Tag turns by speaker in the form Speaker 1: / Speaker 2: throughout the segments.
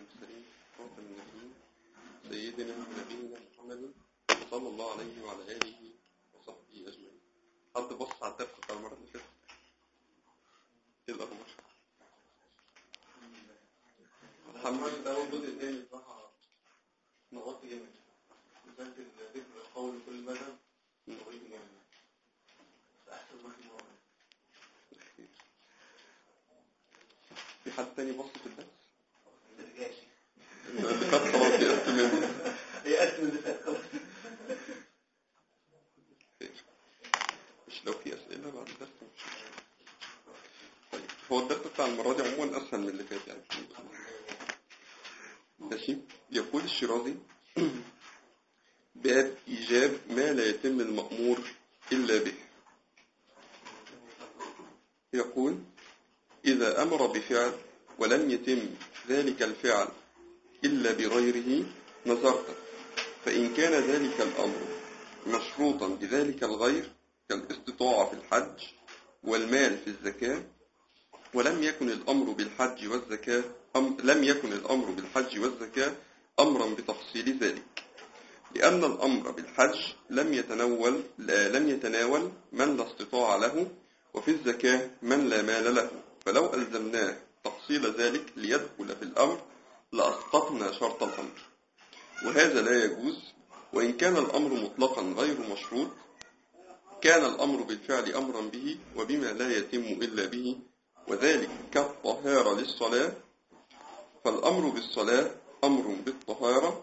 Speaker 1: المرسلين خاتم النبيين سيدنا ونبينا محمد صلى الله عليه وعلى آله وصحبه أجمعين حد بص على الدرس بتاع المرة اللي فاتت ايه الأخبار؟ الحمد لله
Speaker 2: ده هو الجزء الثاني بصراحة نغطي جامد بالذات ذكر القول كل مدى نغطي جامد أحسن ما في مرة
Speaker 1: في حد تاني بص في الدرس؟
Speaker 2: ما ترجعش
Speaker 1: اللي فات خلاص يأست منه
Speaker 2: هي أسم اللي فات خلاص
Speaker 1: خير مش لو في أسئلة بعد الدرس مش طيب هو الدرس بتاع المرة دي عموما أسهل من اللي فات يعني ماشي يقول الشيرازي باب إيجاب ما لا يتم المأمور إلا به يقول إذا أمر بفعل ولم يتم ذلك الفعل إلا بغيره نظرت فإن كان ذلك الأمر مشروطا بذلك الغير كالاستطاعة في الحج والمال في الزكاة ولم يكن الأمر بالحج والزكاة أم لم يكن الأمر بالحج والزكاة أمرا بتفصيل ذلك لأن الأمر بالحج لم يتناول لا لم يتناول من لا استطاع له وفي الزكاة من لا مال له فلو ألزمناه تفصيل ذلك ليدخل في الأمر لأسقطنا شرط الأمر وهذا لا يجوز وإن كان الأمر مطلقا غير مشروط كان الأمر بالفعل أمرا به وبما لا يتم إلا به وذلك كالطهارة للصلاة فالأمر بالصلاة أمر بالطهارة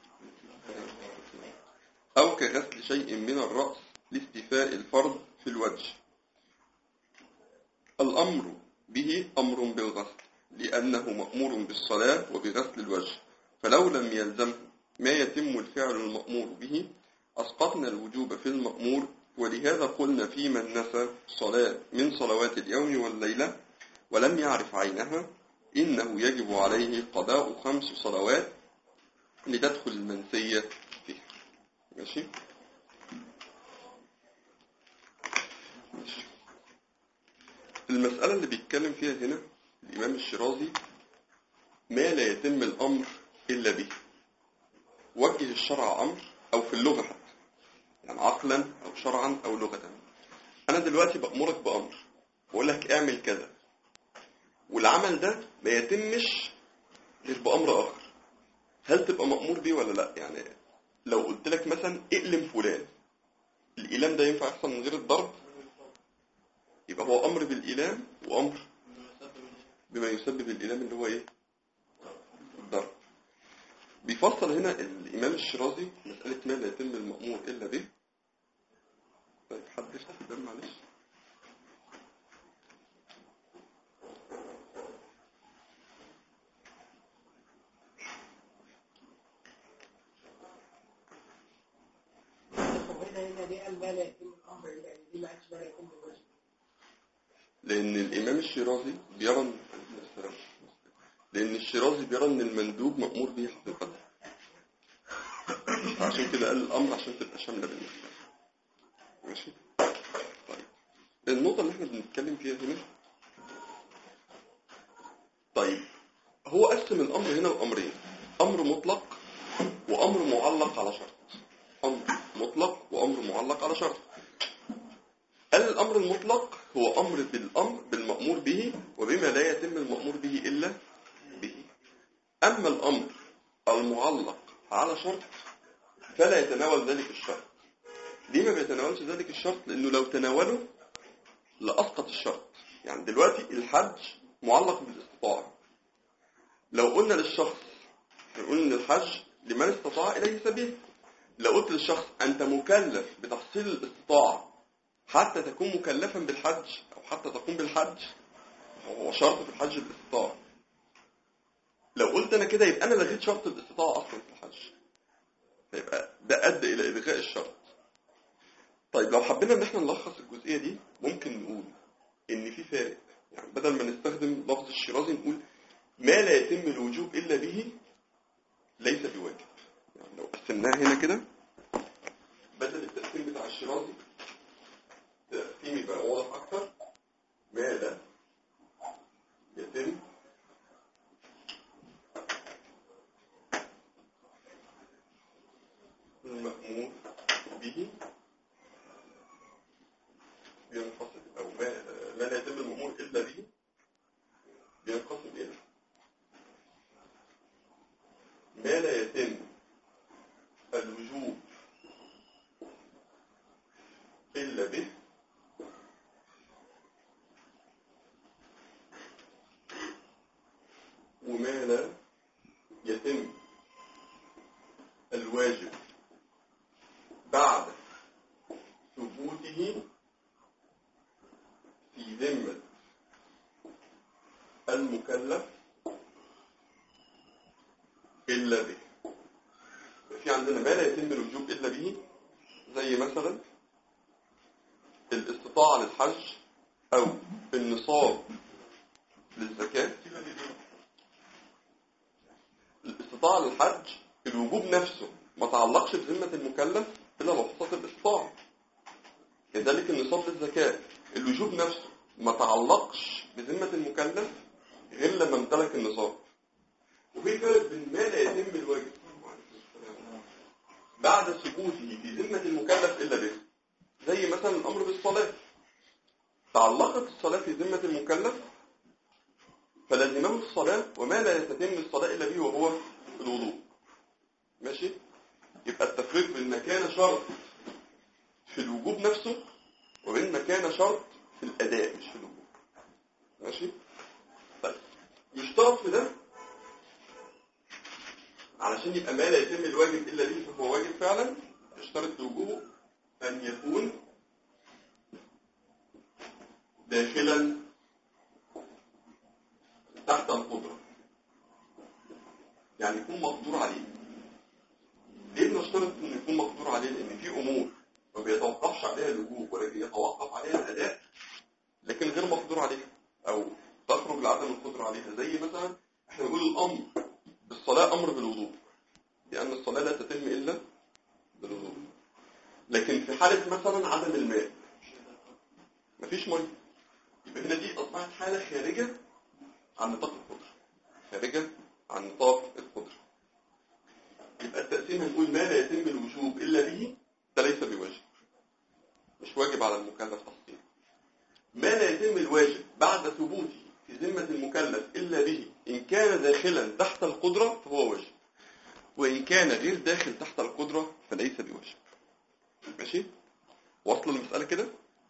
Speaker 1: أو كغسل شيء من الرأس لاستيفاء الفرض في الوجه الأمر به أمر بالغسل لأنه مأمور بالصلاة وبغسل الوجه فلو لم يلزمه ما يتم الفعل المأمور به أسقطنا الوجوب في المأمور ولهذا قلنا في من نسى صلاة من صلوات اليوم والليلة ولم يعرف عينها إنه يجب عليه قضاء خمس صلوات لتدخل المنسية فيها ماشي ماشي المسألة اللي بيتكلم فيها هنا الإمام الشيرازي ما لا يتم الأمر إلا به وجه الشرع أمر أو في اللغة حتى يعني عقلا أو شرعا أو لغة أنا دلوقتي بأمرك بأمر بقول لك اعمل كذا والعمل ده ما يتمش غير بأمر آخر هل تبقى مأمور بيه ولا لا يعني لو قلت لك مثلا اقلم فلان الإيلام ده ينفع يحصل من غير الضرب يبقى هو أمر بالإيلام وأمر بما يسبب الإيلام اللي هو إيه الضرب بيفصل هنا الإمام الشيرازي مسألة ما لا يتم المأمور إلا به طيب حد يفتح الباب معلش
Speaker 3: هنا هنا دي قال ما لا يتم الامر الا يعني دي ما قالش ما لا يتم الوجه
Speaker 1: لأن الإمام الشيرازي بيرى إن- لأن الشيرازي بيرى إن المندوب مأمور به حقيقة عشان كده قال الأمر عشان تبقى شاملة بالنسبة ماشي طيب النقطة اللي احنا بنتكلم فيها هنا طيب هو قسم الأمر هنا لأمرين أمر مطلق وأمر معلق على شرط أمر مطلق وأمر معلق على شرط قال الأمر المطلق هو أمر بالأمر بالمأمور به وبما لا يتم المأمور به إلا به أما الأمر المعلق على شرط فلا يتناول ذلك الشرط ليه ما بيتناولش ذلك الشرط لأنه لو تناوله لأسقط الشرط يعني دلوقتي الحج معلق بالاستطاعة لو قلنا للشخص نقول إن الحج لمن استطاع إليه سبيل لو قلت للشخص أنت مكلف بتحصيل الاستطاعة حتى تكون مكلفا بالحج أو حتى تقوم بالحج هو شرط في الحج الاستطاعة لو قلت أنا كده يبقى أنا لغيت شرط الاستطاعة أصلا في الحج فيبقى ده أدى إلى إلغاء الشرط طيب لو حبينا إن احنا نلخص الجزئية دي ممكن نقول إن في فارق يعني بدل ما نستخدم لفظ الشيرازي نقول ما لا يتم الوجوب إلا به ليس بواجب يعني لو قسمناها هنا كده بدل التقسيم بتاع الشيرازي تقسيم يبقى واضح أكتر ما لا يتم ما لا يتم الواجب بعد ثبوته في ذمة المكلف إلا به في عندنا ما لا يتم الوجوب إلا به زي مثلا الاستطاعة للحج أو النصاب للزكاة الاستطاعة للحج الوجوب نفسه ما تعلقش بذمة المكلف إلا لو حصلت الاستطاعة لذلك النصاب للزكاة الوجوب نفسه ما تعلقش بذمة المكلف غير لما امتلك النصاب وفي فرق بين ما لا يتم الواجب بعد ثبوته في ذمة المكلف إلا به زي مثلا الأمر بالصلاة تعلقت الصلاة في ذمة المكلف فلزمه الصلاة وما لا تتم الصلاة إلا به وهو الوضوء ماشي يبقى التفريق بين ما كان شرط في الوجوب نفسه وبين ما كان شرط في الأداء مش في الوجوب ماشي طيب يشترط في ده علشان يبقى ما لا يتم الواجب إلا به فهو واجب فعلا يشترط في وجوبه أن يكون داخلا تحت القدرة يعني يكون مقدور عليه ليه بنشترط انه يكون مقدور عليه لان في امور ما بيتوقفش عليها الوجوب ولكن يتوقف عليها الاداء لكن غير مقدور عليها او تخرج لعدم القدره عليها زي مثلا احنا بنقول الامر بالصلاه امر بالوضوء لان الصلاه لا تتم الا بالوضوء لكن في حاله مثلا عدم الماء مفيش ميه يبقى هنا دي اصبحت حاله خارجه عن نطاق القدره خارجه عن نطاق القدره يبقى التقسيم هنقول ما لا يتم الوجوب إلا به ده ليس بواجب مش واجب على المكلف تحصيله ما لا يتم الواجب بعد ثبوته في ذمة المكلف إلا به إن كان داخلا تحت القدرة فهو واجب وإن كان غير داخل تحت القدرة فليس بواجب ماشي وصل المسألة كده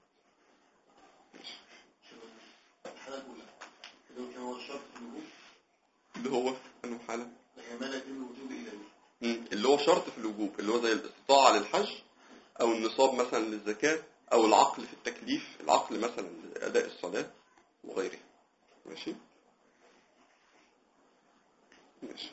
Speaker 2: الحالة الأولى اللي هو كان هو الشرط في الوجوب
Speaker 1: اللي هو أنه حالة
Speaker 2: هي ما لا يتم الوجوب إلا به
Speaker 1: مم. اللي هو شرط في الوجوب اللي هو زي الاستطاعة للحج أو النصاب مثلا للزكاة أو العقل في التكليف العقل مثلا لأداء الصلاة وغيره ماشي ماشي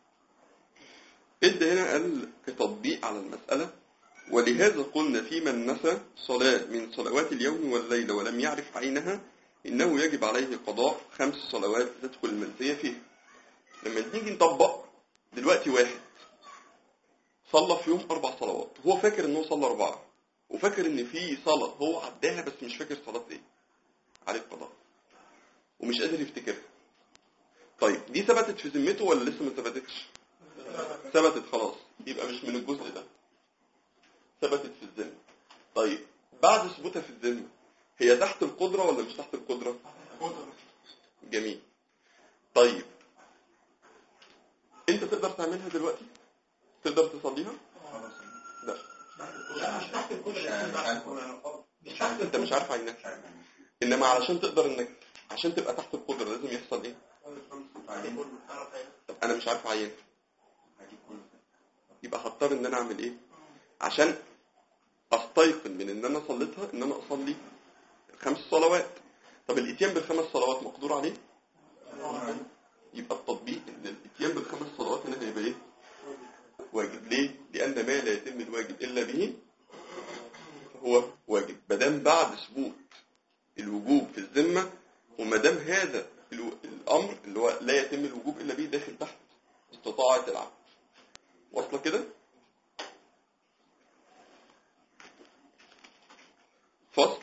Speaker 1: ادى هنا قال كتطبيق على المسألة ولهذا قلنا في من نسى صلاة من صلوات اليوم والليلة ولم يعرف عينها إنه يجب عليه قضاء خمس صلوات تدخل المنسية فيها لما نيجي نطبق دلوقتي واحد صلى في يوم أربع صلوات هو فاكر إن هو صلى أربعة وفاكر إن في صلاة هو عداها بس مش فاكر صلاة إيه عليه قضاء ومش قادر يفتكرها طيب دي ثبتت في ذمته ولا لسه ما ثبتتش؟ ثبتت خلاص يبقى مش من الجزء ده ثبتت في الذمة طيب بعد ثبوتها في الذمة هي تحت القدرة ولا مش تحت القدرة؟ جميل طيب انت تقدر تعملها دلوقتي؟ تقدر تصليها؟ لا
Speaker 3: مش تحت القدرة مش تحت
Speaker 1: انت مش عارف عينك انما علشان تقدر انك عشان تبقى تحت القدرة لازم يحصل ايه؟ طب انا مش عارف اعين يبقى هضطر ان انا اعمل ايه؟ عشان استيقن من ان انا صليتها ان انا اصلي خمس صلوات طب الاتيان بالخمس صلوات مقدور عليه؟ يبقى التطبيق ان الاتيان بالخمس صلوات هنا هيبقى ايه؟ واجب ليه؟ لان ما لا يتم الواجب الا به هو واجب مادام بعد ثبوت الوجوب في الذمه وما دام هذا الو- الامر اللي هو لا يتم الوجوب الا به داخل تحت استطاعه العبد واصله كده؟ فصل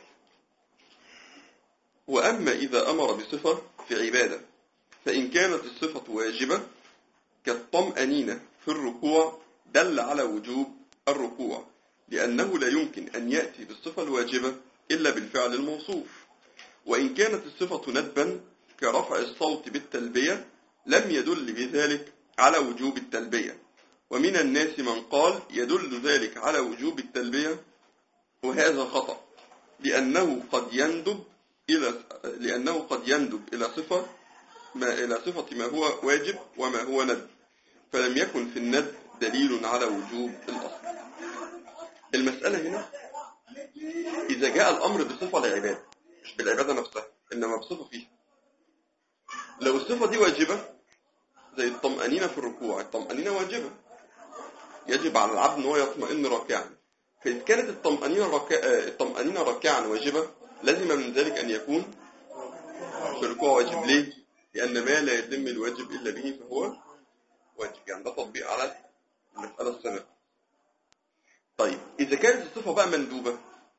Speaker 1: وأما إذا أمر بصفة في عبادة فإن كانت الصفة واجبة كالطمأنينة في الركوع دل على وجوب الركوع لأنه لا يمكن أن يأتي بالصفة الواجبة إلا بالفعل الموصوف وإن كانت الصفة ندبا كرفع الصوت بالتلبية لم يدل بذلك على وجوب التلبية ومن الناس من قال يدل ذلك على وجوب التلبية وهذا خطأ لأنه قد يندب إلى لأنه قد يندب إلى صفة ما إلى صفة ما هو واجب وما هو ندب فلم يكن في الندب دليل على وجوب الأصل المسألة هنا إذا جاء الأمر بصفة لعبادة مش بالعبادة نفسها إنما بصفة فيها لو الصفة دي واجبة زي الطمأنينة في الركوع الطمأنينة واجبة يجب على العبد ان هو يطمئن راكعا فإذا كانت الطمأنينة راكع... آه، الطمأنينة راكعا واجبة لازم من ذلك أن يكون في الركوع واجب ليه؟ لأن ما لا يتم الواجب إلا به فهو واجب يعني ده تطبيق على المسألة السابقة طيب إذا كانت الصفة بقى مندوبة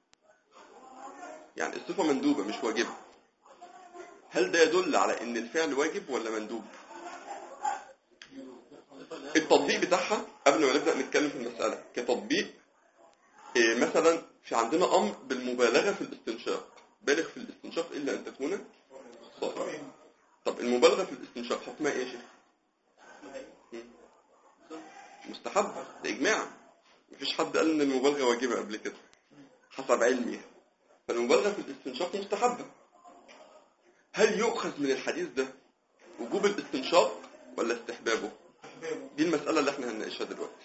Speaker 1: يعني الصفة مندوبة مش واجبة هل ده يدل على ان الفعل واجب ولا مندوب التطبيق بتاعها قبل ما نبدأ نتكلم في المسألة كتطبيق إيه مثلا في عندنا أمر بالمبالغة في الاستنشاق بالغ في الاستنشاق إلا أن تكون صائما طب المبالغة في الاستنشاق حكمها إيه يا شيخ؟ مم. مستحب ده إجماع مفيش حد قال إن المبالغة واجبة قبل كده حسب علمي فالمبالغة في الاستنشاق مستحبة هل يؤخذ من الحديث ده وجوب الاستنشاق ولا استحبابه دي المسألة اللي احنا هنناقشها دلوقتي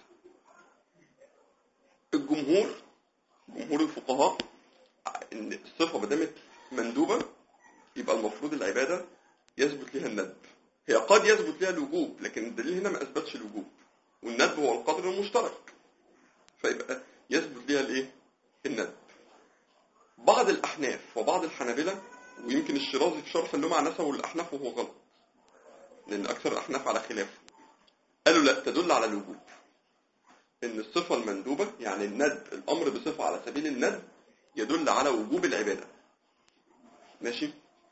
Speaker 1: الجمهور جمهور الفقهاء ان الصفة ما دامت مندوبة يبقى المفروض العبادة يثبت لها الندب هي قد يثبت لها الوجوب لكن الدليل هنا ما اثبتش الوجوب والندب هو القدر المشترك فيبقى يثبت لها الايه الندب بعض الاحناف وبعض الحنابلة ويمكن الشيرازي في شرح اللي مع نسبه الاحناف وهو غلط لان اكثر الاحناف على خلافه قالوا لا تدل على الوجوب ان الصفة المندوبة يعني الندب الامر بصفة على سبيل الندب يدل على وجوب العبادة ماشي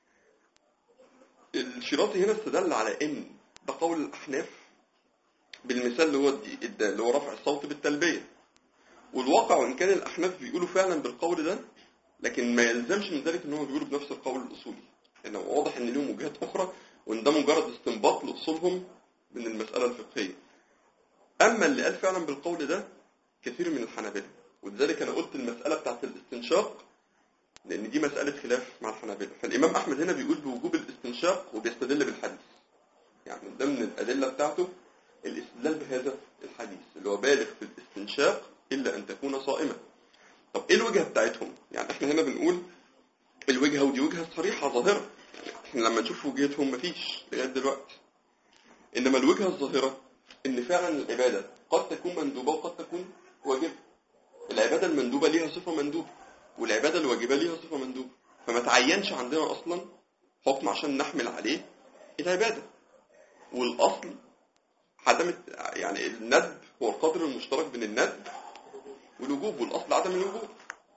Speaker 1: الشيراطي هنا استدل على ان ده قول الاحناف بالمثال اللي هو الد- اللي هو رفع الصوت بالتلبية والواقع وان كان الاحناف بيقولوا فعلا بالقول ده لكن ما يلزمش من ذلك ان هم بيقولوا بنفس القول الاصولي انه واضح ان لهم وجهات اخرى وان ده مجرد استنباط لاصولهم من المسألة الفقهية أما اللي قال فعلا بالقول ده كثير من الحنابلة ولذلك أنا قلت المسألة بتاعت الاستنشاق لأن دي مسألة خلاف مع الحنابلة فالإمام أحمد هنا بيقول بوجوب الاستنشاق وبيستدل بالحديث يعني من ضمن الأدلة بتاعته الاستدلال بهذا الحديث اللي هو بالغ في الاستنشاق إلا أن تكون صائما طب إيه الوجهة بتاعتهم؟ يعني إحنا هنا بنقول الوجهة ودي وجهة صريحة ظاهرة يعني إحنا لما نشوف وجهتهم مفيش لغاية دلوقتي إنما الوجهة الظاهرة إن فعلا العبادة قد تكون مندوبة وقد تكون واجبة العبادة المندوبة ليها صفة مندوبة والعبادة الواجبة ليها صفة مندوبة فما تعينش عندنا أصلا حكم عشان نحمل عليه العبادة والأصل عدم الت- يعني الندب هو القدر المشترك بين الندب والوجوب والأصل عدم الوجوب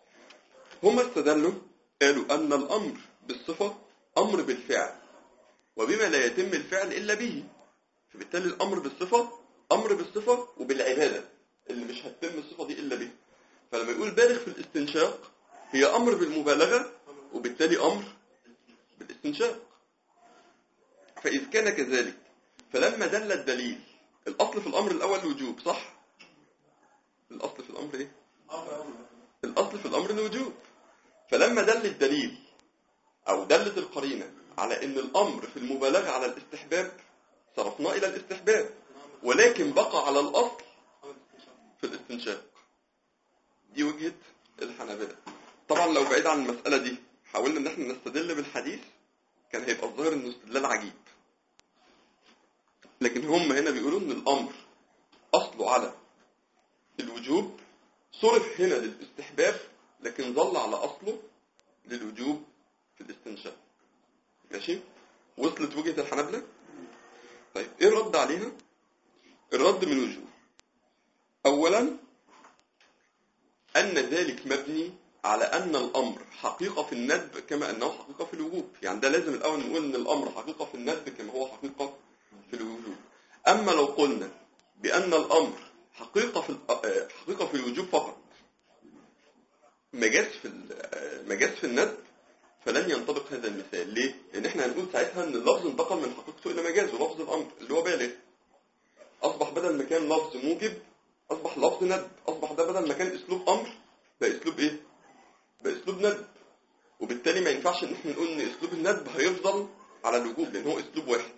Speaker 1: هم استدلوا قالوا أن الأمر بالصفة أمر بالفعل وبما لا يتم الفعل إلا به فبالتالي الأمر بالصفة أمر بالصفة وبالعبادة اللي مش هتتم الصفة دي إلا به فلما يقول بالغ في الاستنشاق هي أمر بالمبالغة وبالتالي أمر بالاستنشاق فإذ كان كذلك فلما دل الدليل الأصل في الأمر الأول الوجوب صح؟ الأصل في الأمر إيه؟ الأصل في الأمر الوجوب فلما دل الدليل أو دلت القرينة على أن الأمر في المبالغة على الاستحباب صرفناه إلى الاستحباب ولكن بقى على الأصل في الاستنشاق دي وجهة الحنابلة طبعا لو بعيد عن المسألة دي حاولنا ان احنا نستدل بالحديث كان هيبقى الظاهر انه استدلال عجيب لكن هم هنا بيقولوا ان الامر اصله على الوجوب صرف هنا للاستحباب لكن ظل على اصله للوجوب في الاستنشاق ماشي وصلت وجهة الحنابلة طيب ايه الرد عليها الرد من وجوه اولا ان ذلك مبني على ان الامر حقيقة في الندب كما انه حقيقة في الوجوب يعني ده لازم الاول نقول ان الامر حقيقة في الندب كما هو حقيقة في الوجوب اما لو قلنا بان الامر حقيقة في ال- آه، حقيقة في الوجوب فقط ما جاش في ال- آه، ما جاش في الندب فلن ينطبق هذا المثال ليه؟ لان احنا هنقول ساعتها ان اللفظ انتقل من حقيقته الى مجازه لفظ الامر اللي هو بالغ اصبح بدل ما كان لفظ موجب اصبح لفظ ندب اصبح ده بدل ما كان اسلوب امر بقى اسلوب ايه بقى اسلوب ندب وبالتالي ما ينفعش ان احنا نقول ان اسلوب الندب هيفضل على الوجوب لان هو اسلوب واحد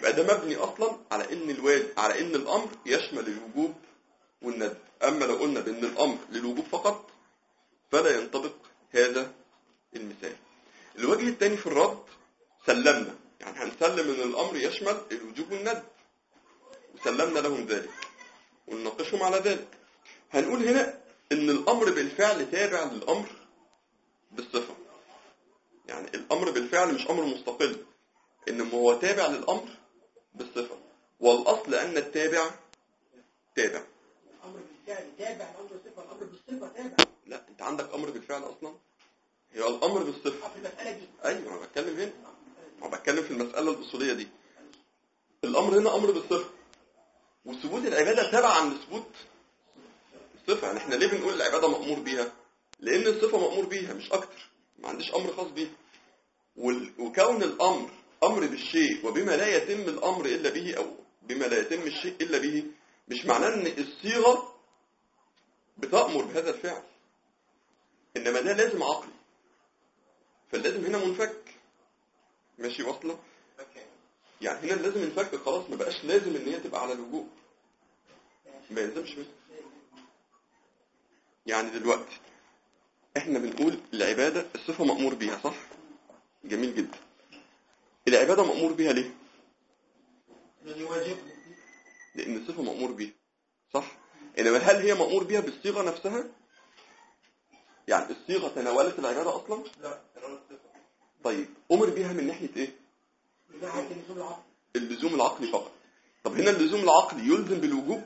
Speaker 1: يبقى ده مبني اصلا على ان الواجب على ان الامر يشمل الوجوب والندب اما لو قلنا بان الامر للوجوب فقط فلا ينطبق هذا المثال الوجه الثاني في الرد سلمنا يعني هنسلم ان الامر يشمل الوجوب والندب وسلمنا لهم ذلك ونناقشهم على ذلك هنقول هنا ان الامر بالفعل تابع للامر بالصفه يعني الامر بالفعل مش امر مستقل انما هو تابع للامر بالصفه والاصل ان التابع تابع
Speaker 3: الامر بالفعل تابع الامر بالصفه الامر بالصفه تابع
Speaker 1: لا انت عندك امر بالفعل اصلا هي الامر بالصفه
Speaker 3: في المساله دي
Speaker 1: ايوه انا بتكلم هنا انا بتكلم في المساله الاصوليه دي الامر هنا امر بالصفه وثبوت العباده تبعا لثبوت الصفه يعني احنا ليه بنقول العباده مامور بيها لان الصفه مامور بيها مش اكتر ما عنديش امر خاص بيها وال- وكون الامر امر بالشيء وبما لا يتم الامر الا به او بما لا يتم الشيء الا به مش معناه ان الصيغه بتامر بهذا الفعل انما ده لازم عقلي فاللازم هنا منفك ماشي واصله يعني هنا لازم ينفك خلاص ما بقاش لازم ان هي تبقى على الوجوب ما يلزمش بس يعني دلوقتي احنا بنقول العبادة الصفة مأمور بيها صح جميل جدا العبادة مأمور بيها ليه
Speaker 3: الذي واجب
Speaker 1: لان الصفة مأمور بيها صح انما هل هي مأمور بيها بالصيغة نفسها يعني الصيغة تناولت العبادة اصلا
Speaker 2: لا تناول الصفة
Speaker 1: طيب امر بيها من ناحية ايه
Speaker 3: من ناحيه اللزوم العقل
Speaker 1: اللزوم العقلي فقط طب هنا اللزوم العقلي يلزم بالوجوب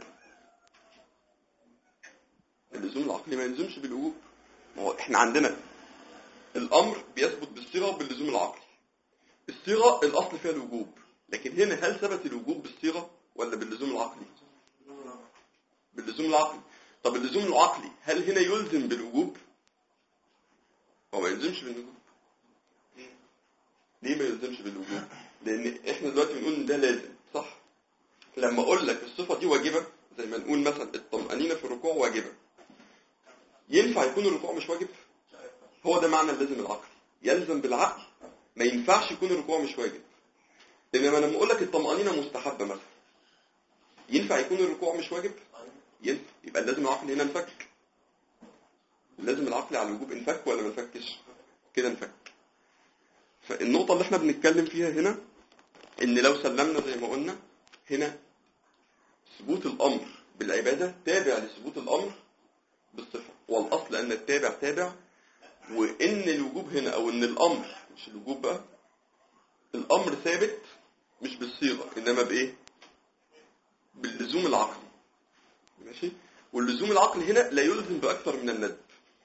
Speaker 1: اللزوم العقلي ما يلزمش بالوجوب ما هو احنا عندنا الامر بيثبت بالصيغه وباللزوم العقلي الصيغه الاصل فيها الوجوب لكن هنا هل ثبت الوجوب بالصيغه ولا باللزوم العقلي باللزوم العقلي طب اللزوم العقلي هل هنا يلزم بالوجوب هو ما يلزمش بالوجوب ليه ما يلزمش بالوجوب لان احنا دلوقتي بنقول ان ده لازم صح لما اقول لك الصفه دي واجبه زي ما نقول مثلا الطمانينه في الركوع واجبه ينفع يكون الركوع مش واجب هو ده معنى اللازم العقلي يلزم بالعقل ما ينفعش يكون الركوع مش واجب انما لما اقول لك الطمانينه مستحبه مثلا ينفع يكون الركوع مش واجب ينفع يبقى اللازم العقلي هنا انفك اللازم العقلي على الوجوب انفك ولا ما انفكش كده انفك فالنقطة اللي احنا بنتكلم فيها هنا ان لو سلمنا زي ما قلنا هنا ثبوت الامر بالعبادة تابع لثبوت الامر بالصفة والاصل ان التابع تابع وان الوجوب هنا او ان الامر مش الوجوب بقى الامر ثابت مش بالصيغة انما بايه باللزوم العقلي ماشي واللزوم العقلي هنا لا يلزم باكثر من الندب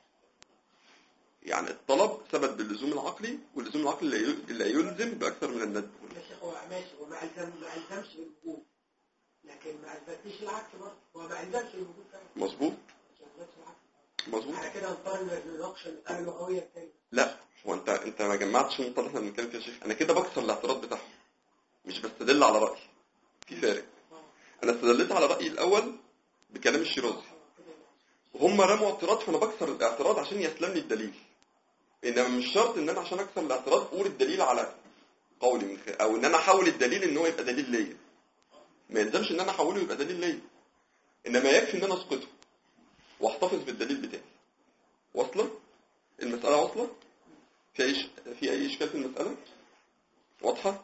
Speaker 1: يعني الطلب ثبت باللزوم العقلي واللزوم العقلي لا يل- لا يلزم باكثر من الندب
Speaker 3: ماشي هو ماشي هو ما الزم ما الزمش بالوجوب لكن ما اثبتليش العكس برضه هو ما الزمش بالوجوب فعلا
Speaker 1: مظبوط
Speaker 3: ما الزمش العكس
Speaker 1: مظبوط
Speaker 3: على كده نضطر نناقش المساله اللغويه الثانيه
Speaker 1: لا هو انت انت ما جمعتش النقطه اللي احنا بنتكلم فيها يا شيخ انا كده بكسر الاعتراض بتاعهم مش بستدل على رايي في فارق انا استدلت على رايي الاول بكلام الشيرازي وهم رموا اعتراض فانا بكسر الاعتراض عشان يسلم لي الدليل انما مش شرط ان انا عشان اكسر الاعتراض اقول الدليل على قولي من خير او ان انا احول الدليل ان هو يبقى دليل ليا ما يلزمش ان انا احوله يبقى دليل ليا انما يكفي ان انا اسقطه واحتفظ بالدليل بتاعي واصله المساله واصله في اي في اي اشكال في المساله واضحه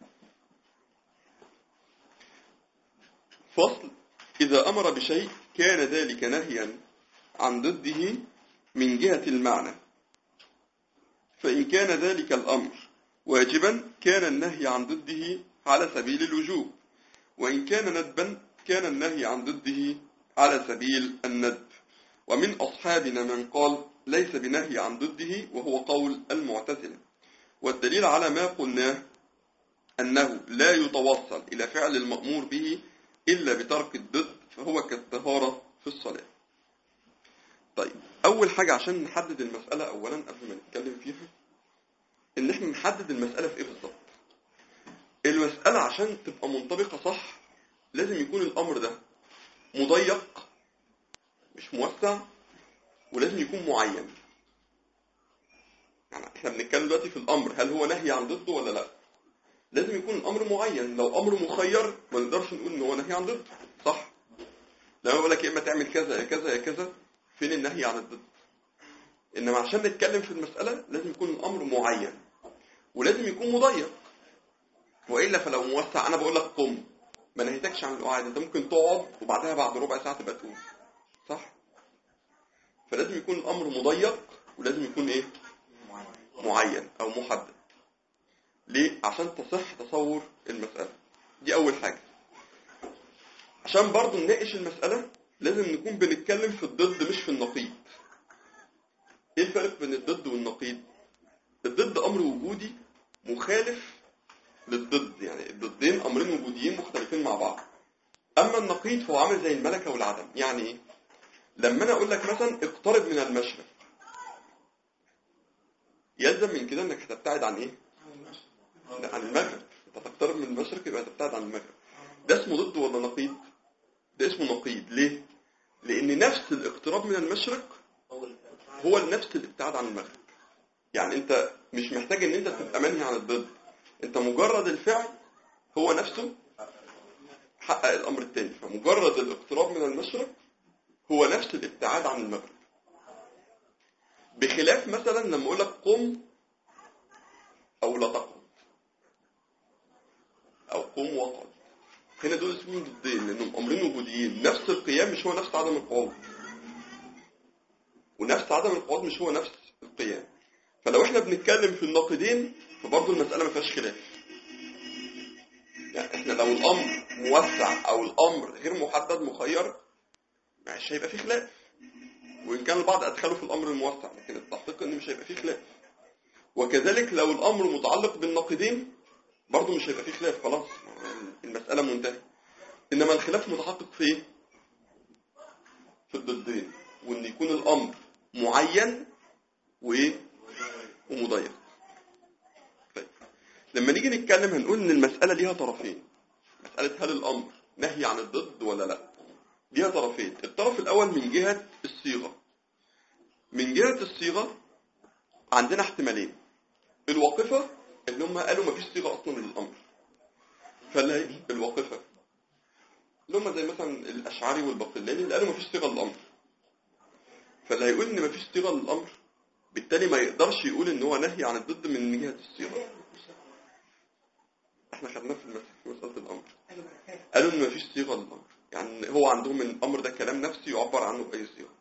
Speaker 1: فصل إذا أمر بشيء كان ذلك نهيا عن ضده من جهة المعنى فإن كان ذلك الأمر واجبا كان النهي عن ضده على سبيل الوجوب وإن كان ندبا كان النهي عن ضده على سبيل الندب ومن أصحابنا من قال ليس بنهي عن ضده وهو قول المعتزلة والدليل على ما قلناه أنه لا يتوصل إلى فعل المأمور به إلا بترك الضد فهو كالطهارة في الصلاة طيب أول حاجة عشان نحدد المسألة أولا قبل ما نتكلم فيها إن إحنا نحدد المسألة في إيه بالظبط المسألة عشان تبقى منطبقة صح لازم يكون الأمر ده مضيق مش موسع ولازم يكون معين يعني احنا بنتكلم دلوقتي في الأمر هل هو نهي عن ضده ولا لا لازم لازم يكون الامر معين لو امر مخير ما نقدرش نقول ان هو نهي عن ضد صح لما بقول لك يا اما تعمل كذا يا كذا يا كذا فين النهي عن الضد انما عشان نتكلم في المساله لازم يكون الامر معين ولازم يكون مضيق والا فلو موسع انا بقول لك قم ما نهيتكش عن القعاد انت ممكن تقعد وبعدها بعد ربع ساعه تبقى تقوم صح فلازم يكون الامر مضيق ولازم يكون ايه معين او محدد ليه عشان تصح تصور المساله دي اول حاجه عشان برضو نناقش المساله لازم نكون بنتكلم في الضد مش في النقيض ايه الفرق بين الضد والنقيض الضد امر وجودي مخالف للضد يعني الضدين امرين وجوديين مختلفين مع بعض اما النقيض فهو عامل زي الملكه والعدم يعني ايه لما انا اقول لك مثلا اقترب من المشرق يلزم من كده انك هتبتعد عن ايه عن المغرب انت تقترب من المشرق يبقى هتبتعد عن المغرب ده اسمه ضد ولا نقيض ده اسمه نقيض ليه لان نفس الاقتراب من المشرق هو نفس الابتعاد عن المغرب يعني انت مش محتاج ان انت تبقى منهي عن الضد انت مجرد الفعل هو نفسه حقق الامر الثاني فمجرد الاقتراب من المشرق هو نفس الابتعاد عن المغرب بخلاف مثلا لما اقول لك قم او لا تقعد او قم وقعد هنا دول اسمهم ضدين لانهم امرين وجوديين نفس القيام مش هو نفس عدم القعود ونفس عدم القعود مش هو نفس القيام فلو احنا بنتكلم في الناقدين فبرضه المسألة ما فيهاش خلاف يعني احنا لو الامر موسع او الامر غير محدد مخير مش هيبقى فيه خلاف وان كان البعض ادخله في الامر الموسع لكن التحقيق ان مش هيبقى فيه خلاف وكذلك لو الامر متعلق بالناقدين برضه مش هيبقى فيه خلاف خلاص المسألة منتهية انما الخلاف متحقق في ايه؟ في الضدين وان يكون الامر معين وايه ومضيق طيب لما نيجي نتكلم هنقول ان المسألة ليها طرفين مسألة هل الامر نهي عن الضد ولا لا ليها طرفين الطرف الاول من جهة الصيغة من جهة الصيغة عندنا احتمالين الواقفة اللي هم قالوا مفيش صيغة اصلا للامر فلا هي الواقفة اللي هم زي مثلا الاشعري والباقلاني اللي قالوا مفيش صيغة للامر فاللي هيقول ان مفيش صيغة للامر بالتالي ما يقدرش يقول ان هو نهي عن الضد من جهة الصيغة احنا خدناه في المس- في مسألة الامر قالوا ان مفيش صيغة للامر يعني هو عندهم الامر ده كلام نفسي يعبر عنه باي صيغة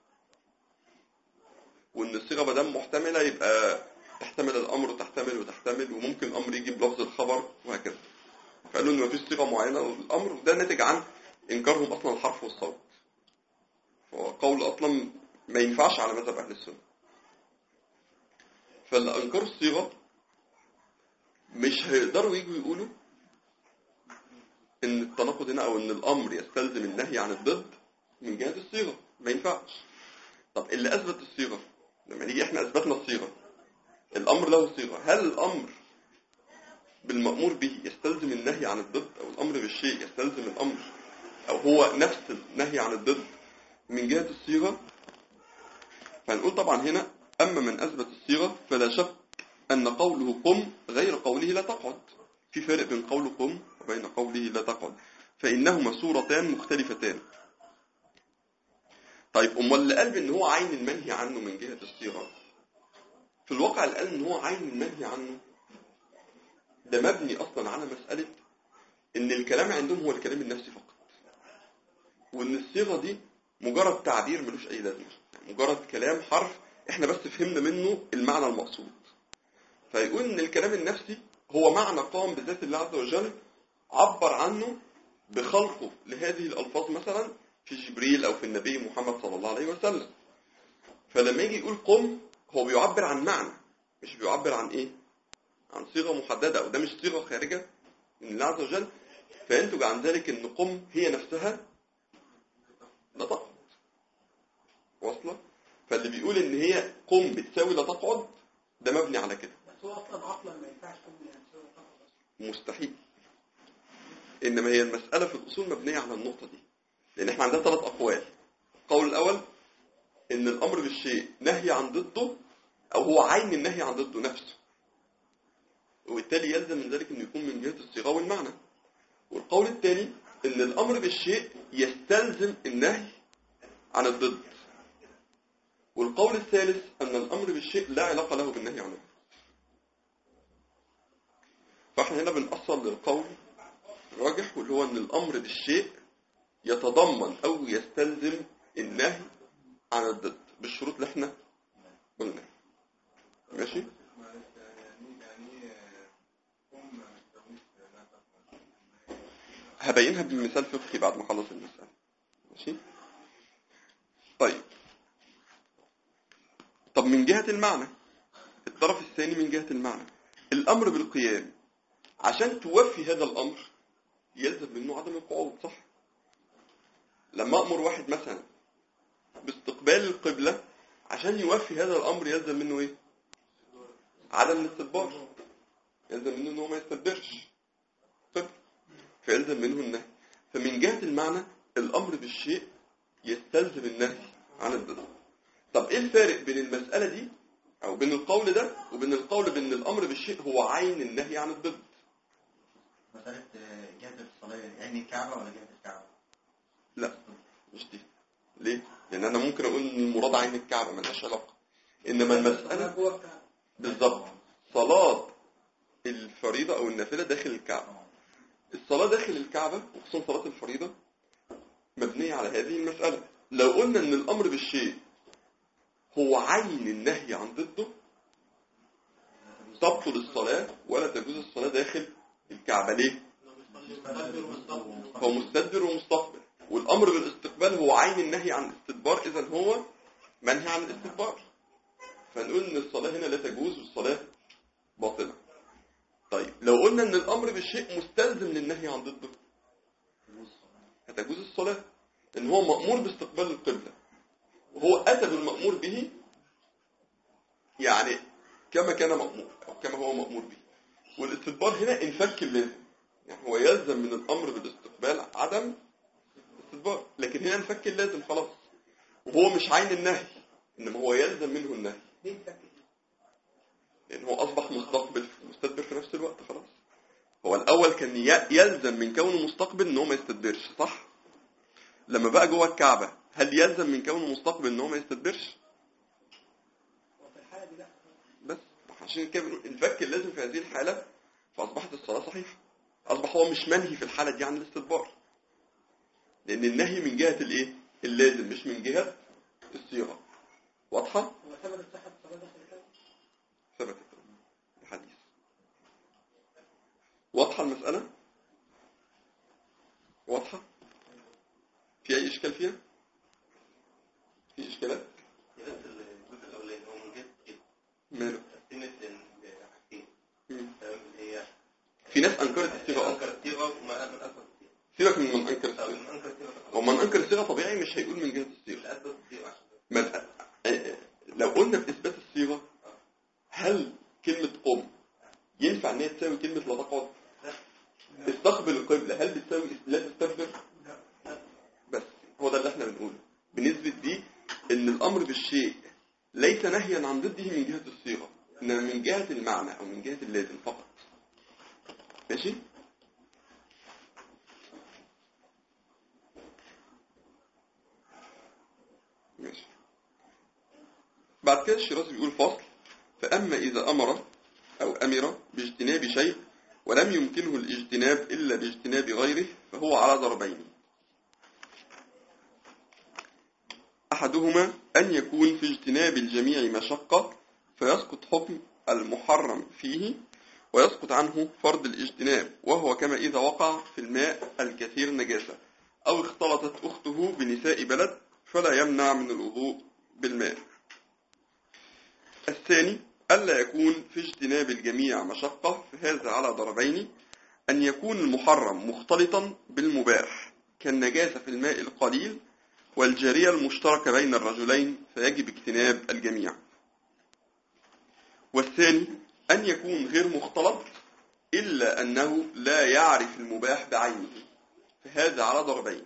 Speaker 1: وان الصيغة ما دام محتملة يبقى تحتمل الامر وتحتمل وتحتمل وممكن الامر يجي بلفظ الخبر وهكذا فقالوا ان مفيش صيغة معينة للامر ده ناتج عن انكارهم اصلا الحرف والصوت هو قول اصلا ما ينفعش على مذهب اهل السنه فاللي انكروا الصيغه مش هيقدروا يجوا يقولوا ان التناقض هنا او ان الامر يستلزم النهي عن الضد من جهه الصيغه ما ينفعش طب اللي اثبت الصيغه لما نيجي احنا اثبتنا الصيغه الامر له صيغه هل الامر بالمأمور به يستلزم النهي عن الضد او الامر بالشيء يستلزم الامر او هو نفس النهي عن الضد من جهة الصيغة فنقول طبعا هنا أما من أثبت الصيغة فلا شك أن قوله قم غير قوله لا تقعد في فرق بين قول قم وبين قوله لا تقعد فإنهما صورتان مختلفتان طيب أمال اللي قال إن هو عين المنهي عنه من جهة الصيغة في الواقع اللي قال إن هو عين المنهي عنه ده مبني أصلا على مسألة إن الكلام عندهم هو الكلام النفسي فقط وإن الصيغة دي مجرد تعبير ملوش أي لازمة مجرد كلام حرف إحنا بس فهمنا منه المعنى المقصود فيقول إن الكلام النفسي هو معنى قام بذات الله عز وجل عبر عنه بخلقه لهذه الألفاظ مثلا في جبريل أو في النبي محمد صلى الله عليه وسلم فلما يجي يقول قم هو بيعبر عن معنى مش بيعبر عن إيه عن صيغة محددة أو ده مش صيغة خارجة من الله عز وجل فينتج عن ذلك أن قم هي نفسها لا تقعد واصلة فاللي بيقول ان هي قم بتساوي لا تقعد ده مبني على كده
Speaker 3: بس هو اصلا عقلا ما ينفعش تكون يعني سوى فقط بس.
Speaker 1: مستحيل انما هي المسألة في الاصول مبنية على النقطة دي لان احنا عندنا ثلاث اقوال القول الاول ان الامر بالشيء نهي عن ضده او هو عين النهي عن ضده نفسه وبالتالي يلزم من ذلك انه يكون من جهة الصيغة يقوي المعنى والقول الثاني ان الامر بالشيء يستلزم النهي عن الضد والقول الثالث ان الامر بالشيء لا علاقة له بالنهي عنه فاحنا هنا بنأصل للقول الراجح واللي هو ان الامر بالشيء يتضمن او يستلزم النهي عن الضد بالشروط اللي احنا قلناها ماشي
Speaker 2: معلش يعني يعني آه، هم ما يسويش لا تفهم
Speaker 1: هبينها بمثال فقهي بعد ما اخلص المسألة ماشي طيب طب من جهة المعنى الطرف الثاني من جهة المعنى الأمر بالقيام عشان توفي هذا الأمر يلزم منه عدم القعود صح لما أمر واحد مثلا باستقبال القبلة عشان يوفي هذا الأمر يلزم منه إيه عدم الاستدبار يلزم منه إنه ما يستدبرش طيب فيلزم منه النهي فمن جهة المعنى الأمر بالشيء يستلزم النهي عن الضد طب إيه الفارق بين المسألة دي أو بين القول ده وبين القول بأن الأمر بالشيء هو عين النهي عن الضد
Speaker 4: مسألة آه، جهة الصلاة يعني الكعبة ولا جهة الكعبة؟
Speaker 1: لا مش دي ليه؟ لأن أنا ممكن أقول إن المراد عين الكعبة ملهاش علاقة إنما المسألة
Speaker 3: جوه الكعبة.
Speaker 1: بالظبط صلاة الفريضة أو النافلة داخل الكعبة الصلاة داخل الكعبة وخصوصا صلاة الفريضة مبنية على هذه المسألة لو قلنا ان الامر بالشيء هو عين النهي عن ضده تبطل الصلاة ولا تجوز الصلاة داخل الكعبة ليه؟ هو مستدبر ومستقبل والامر بالاستقبال هو عين النهي عن الاستدبار اذا هو منهي عن الاستدبار فنقول ان الصلاة هنا لا تجوز والصلاة باطلة طيب لو قلنا ان الامر بالشيء مستلزم للنهي عن ضده هتجوز الصلاة ان هو مأمور باستقبال القبلة وهو اتى بالمأمور به يعني كما كان مأمور او كما هو مأمور به والاستدبار هنا انفك اللازم يعني هو يلزم من الامر بالاستقبال عدم الاستدبار لكن هنا انفك اللازم خلاص وهو مش عين النهي انما هو يلزم منه النهي
Speaker 3: ليه تفكر؟
Speaker 1: لان هو اصبح مستقبل مستدبر في نفس الوقت خلاص هو الاول كان ي- يلزم من كونه مستقبل ان هو ما يستدبرش صح لما بقى جوه الكعبه هل يلزم من كونه مستقبل ان هو ما يستدبرش
Speaker 3: وفي الحالة دي لا
Speaker 1: بس عشان كده بنقول الفك اللازم في هذه الحاله فاصبحت الصلاه صحيحه اصبح هو مش منهي في الحاله دي عن الاستدبار لان النهي من جهه الايه اللازم مش من جهه الصيغه واضحه
Speaker 3: هو ثمن صحة الصلاة داخل الكعبة
Speaker 1: ثبتت الحديث واضحة المسألة واضحة في أي إشكال فيها في إشكالات
Speaker 4: بس الجزء الأولاني هو من جهة إيه؟
Speaker 1: ماله
Speaker 4: قسمت لحاجتين
Speaker 1: مم.
Speaker 4: تمام اللي هي
Speaker 1: في ناس أنكرت الصيغة
Speaker 4: أنكر
Speaker 1: أصلا
Speaker 4: الصيغة وما من أثبت الصيغة
Speaker 1: سيبك من من أنكر
Speaker 4: طب
Speaker 1: الصيغة
Speaker 4: من أنكر الصيغة
Speaker 1: ومن أنكر الصيغة طبيعي مش هيقول من جهة الصيغة
Speaker 4: اللي أثبت الصيغة عشان
Speaker 1: من آه، لو قلنا في إثبات الصيغة هل كلمة قم ينفع إن هي تساوي كلمة لا تقعد استقبل القبلة هل بتساوي لا تستكبر بس هو ده اللي احنا بنقوله بنثبت دي ان الامر بالشيء ليس نهيا عن ضده من جهة الصيغة انما من جهة المعنى او من جهة اللازم فقط ماشي ماشي بعد كده الشيرازي بيقول فصل فأما إذا أمر أو أمر باجتناب شيء ولم يمكنه الاجتناب إلا باجتناب غيره فهو على ضربين أحدهما أن يكون في اجتناب الجميع مشقة فيسقط حكم المحرم فيه ويسقط عنه فرض الاجتناب وهو كما إذا وقع في الماء الكثير نجاسة أو اختلطت أخته بنساء بلد فلا يمنع من الوضوء بالماء الثاني ألا يكون في اجتناب الجميع مشقة فهذا على ضربين أن يكون المحرم مختلطا بالمباح كالنجاسة في الماء القليل والجارية المشتركة بين الرجلين فيجب اجتناب الجميع والثاني أن يكون غير مختلط إلا أنه لا يعرف المباح بعينه فهذا على ضربين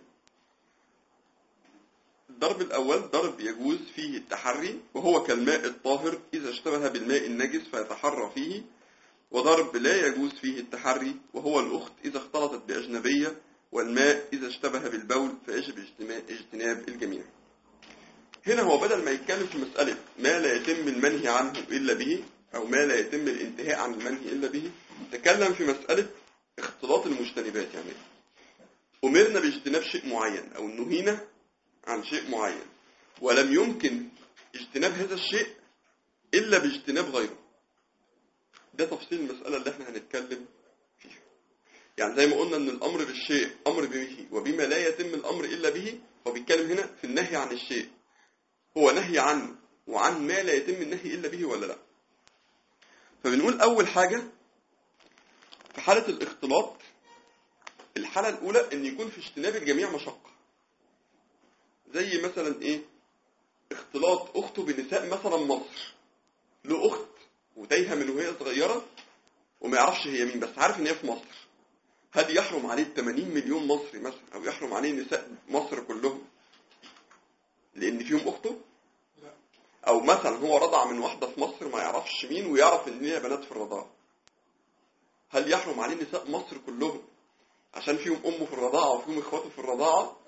Speaker 1: الضرب الأول ضرب يجوز فيه التحري وهو كالماء الطاهر إذا اشتبه بالماء النجس فيتحرى فيه وضرب لا يجوز فيه التحري وهو الأخت إذا اختلطت بأجنبية والماء إذا اشتبه بالبول فيجب اجتما- اجتناب الجميع هنا هو بدل ما يتكلم في مسألة ما لا يتم المنهي عنه إلا به أو ما لا يتم الانتهاء عن المنهي إلا به تكلم في مسألة اختلاط المجتنبات يعني أمرنا باجتناب شيء معين أو نهينا عن شيء معين ولم يمكن اجتناب هذا الشيء إلا باجتناب غيره ده تفصيل المسألة اللي احنا هنتكلم فيها يعني زي ما قلنا ان الامر بالشيء امر به وبما لا يتم الامر الا به هو بيتكلم هنا في النهي عن الشيء هو نهي عنه وعن ما لا يتم النهي الا به ولا لا فبنقول اول حاجة في حالة الاختلاط الحالة الاولى ان يكون في اجتناب الجميع مشقة زي مثلا ايه اختلاط اخته بنساء مثلا مصر له اخت وتايهه من وهي صغيره وما يعرفش هي مين بس عارف ان هي في مصر هل يحرم عليه 80 مليون مصري مثلا او يحرم عليه نساء مصر كلهم لان فيهم اخته او مثلا هو رضع من واحده في مصر ما يعرفش مين ويعرف ان ليها بنات في الرضاعه هل يحرم عليه نساء مصر كلهم عشان فيهم امه في الرضاعه وفيهم اخواته في الرضاعه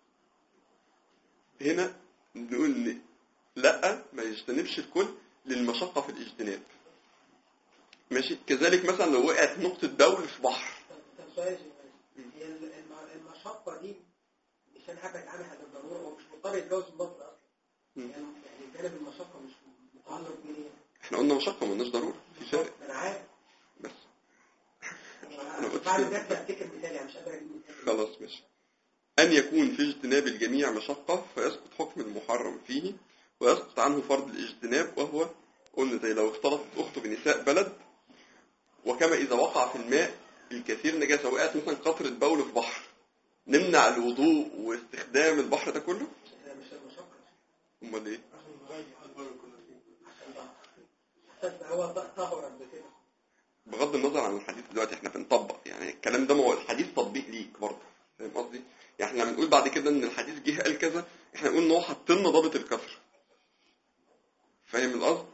Speaker 1: هنا نقول إن لا ما يجتنبش الكل للمشقة في الاجتناب ماشي كذلك مثلا لو وقعت نقطة بول في بحر
Speaker 3: طب طب سؤال يا شيخ هي الم- الم- المشقة دي مش هنحبك عنها بالضرورة هو مش مضطر يتجوز من مصر أصلا
Speaker 1: مم.
Speaker 3: يعني يعني جانب المشقة مش متعلق بيه
Speaker 1: احنا قلنا مشقة ما قلناش ضرورة في فرق
Speaker 3: أنا عارف
Speaker 1: بس أنا قلت
Speaker 3: بعد
Speaker 1: كده.
Speaker 3: ده أفتكر مثال يعني مش قادر أجيب مثال
Speaker 1: خلاص ماشي أن يكون في اجتناب الجميع مشقة فيسقط حكم المحرم فيه ويسقط عنه فرض الاجتناب وهو قلنا زي لو اختلطت أخته بنساء بلد وكما إذا وقع في الماء الكثير نجاسة وقعت مثلا قطرة بول في بحر نمنع الوضوء واستخدام البحر ده كله
Speaker 3: هي مش المشقة
Speaker 1: امال ايه
Speaker 3: عشان هو طهر قبل كده
Speaker 1: بغض النظر عن الحديث دلوقتي احنا بنطبق يعني الكلام ده ما هو الحديث تطبيق ليك برضه فاهم قصدي يعني احنا بنقول بعد كده ان الحديث جه قال كذا احنا نقول ان هو حط لنا ضابط الكسر فاهم القصد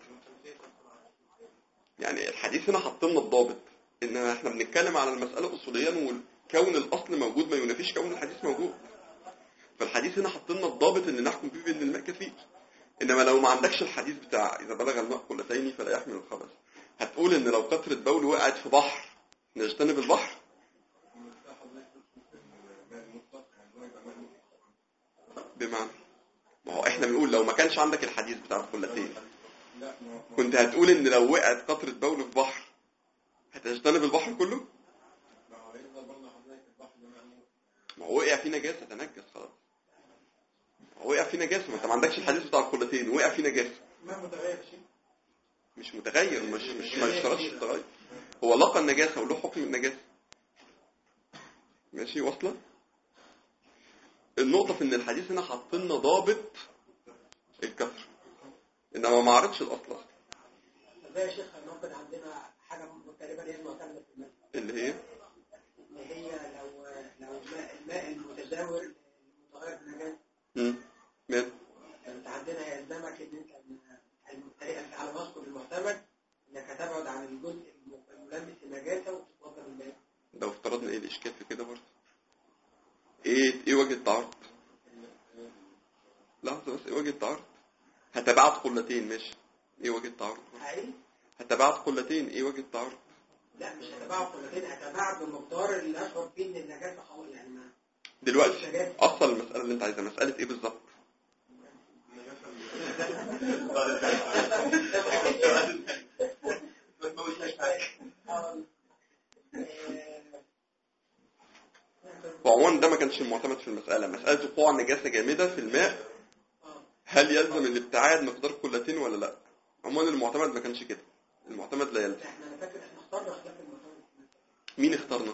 Speaker 1: يعني الحديث هنا حط لنا الضابط ان احنا بنتكلم على المساله اصوليا وكون الاصل موجود ما ينافيش كون الحديث موجود فالحديث هنا حط لنا الضابط اللي نحكم به بان الماء كثير انما لو ما عندكش الحديث بتاع اذا بلغ الماء قلتين فلا يحمل الخبث هتقول ان لو قطرة بول وقعت في بحر نجتنب البحر بمعنى ما هو احنا بنقول لو ما كانش عندك الحديث بتاع القلتين كنت هتقول ان لو وقعت قطرة بول في بحر هتجتنب البحر كله ما هو وقع فيه نجاسة تنجس خلاص ما هو وقع فيه نجاسة ما انت ما عندكش الحديث بتاع القلتين وقع فيه نجاسة
Speaker 3: ما متغير شيء
Speaker 1: مش متغير مش مش ما اشترطش التغير هو لقى النجاسة وله حكم النجاسة ماشي واصلة النقطة في ان الحديث هنا حط لنا ضابط الكسر انما ما عرضش الاصل أصلاً.
Speaker 3: طب يا شيخ هناخد عندنا حاجة تقريبا هي المعتمدة في المسألة
Speaker 1: اللي هي
Speaker 3: اللي هي لو لو الماء, الماء المتداول المتغير بالنجاسة
Speaker 1: مم. مال
Speaker 3: انت عندنا يلزمك ان انت الطريقة على ما اذكر المعتمد انك هتبعد عن الجزء الملامس للنجاسة وتتوضا بالماء
Speaker 1: لو افترضنا ايه الاشكال في كده برضه ايه ايه وجه التعارض لحظة بس ايه وجه التعارض هتبعت قلتين ماشي ايه وجه التعارض
Speaker 3: حقيقي؟
Speaker 1: هتبعت قلتين ايه وجه التعارض
Speaker 3: لا مش هتبعد قلتين هتبعد بالمقدار اللي اشعر فيه ان النجاسة خلاص يعني ما
Speaker 1: دلوقتي اصل المسألة اللي انت عايزها مسألة ايه بالظبط وعموما ده ما كانش المعتمد في المسألة مسألة وقوع نجاسة جامدة في الماء هل يلزم الابتعاد مقدار قلتين ولا لا عموما المعتمد ما كانش كده المعتمد لا يلزم
Speaker 3: احنا انا فاكر احنا اخترنا خلاف المعتمد
Speaker 1: مين اختارنا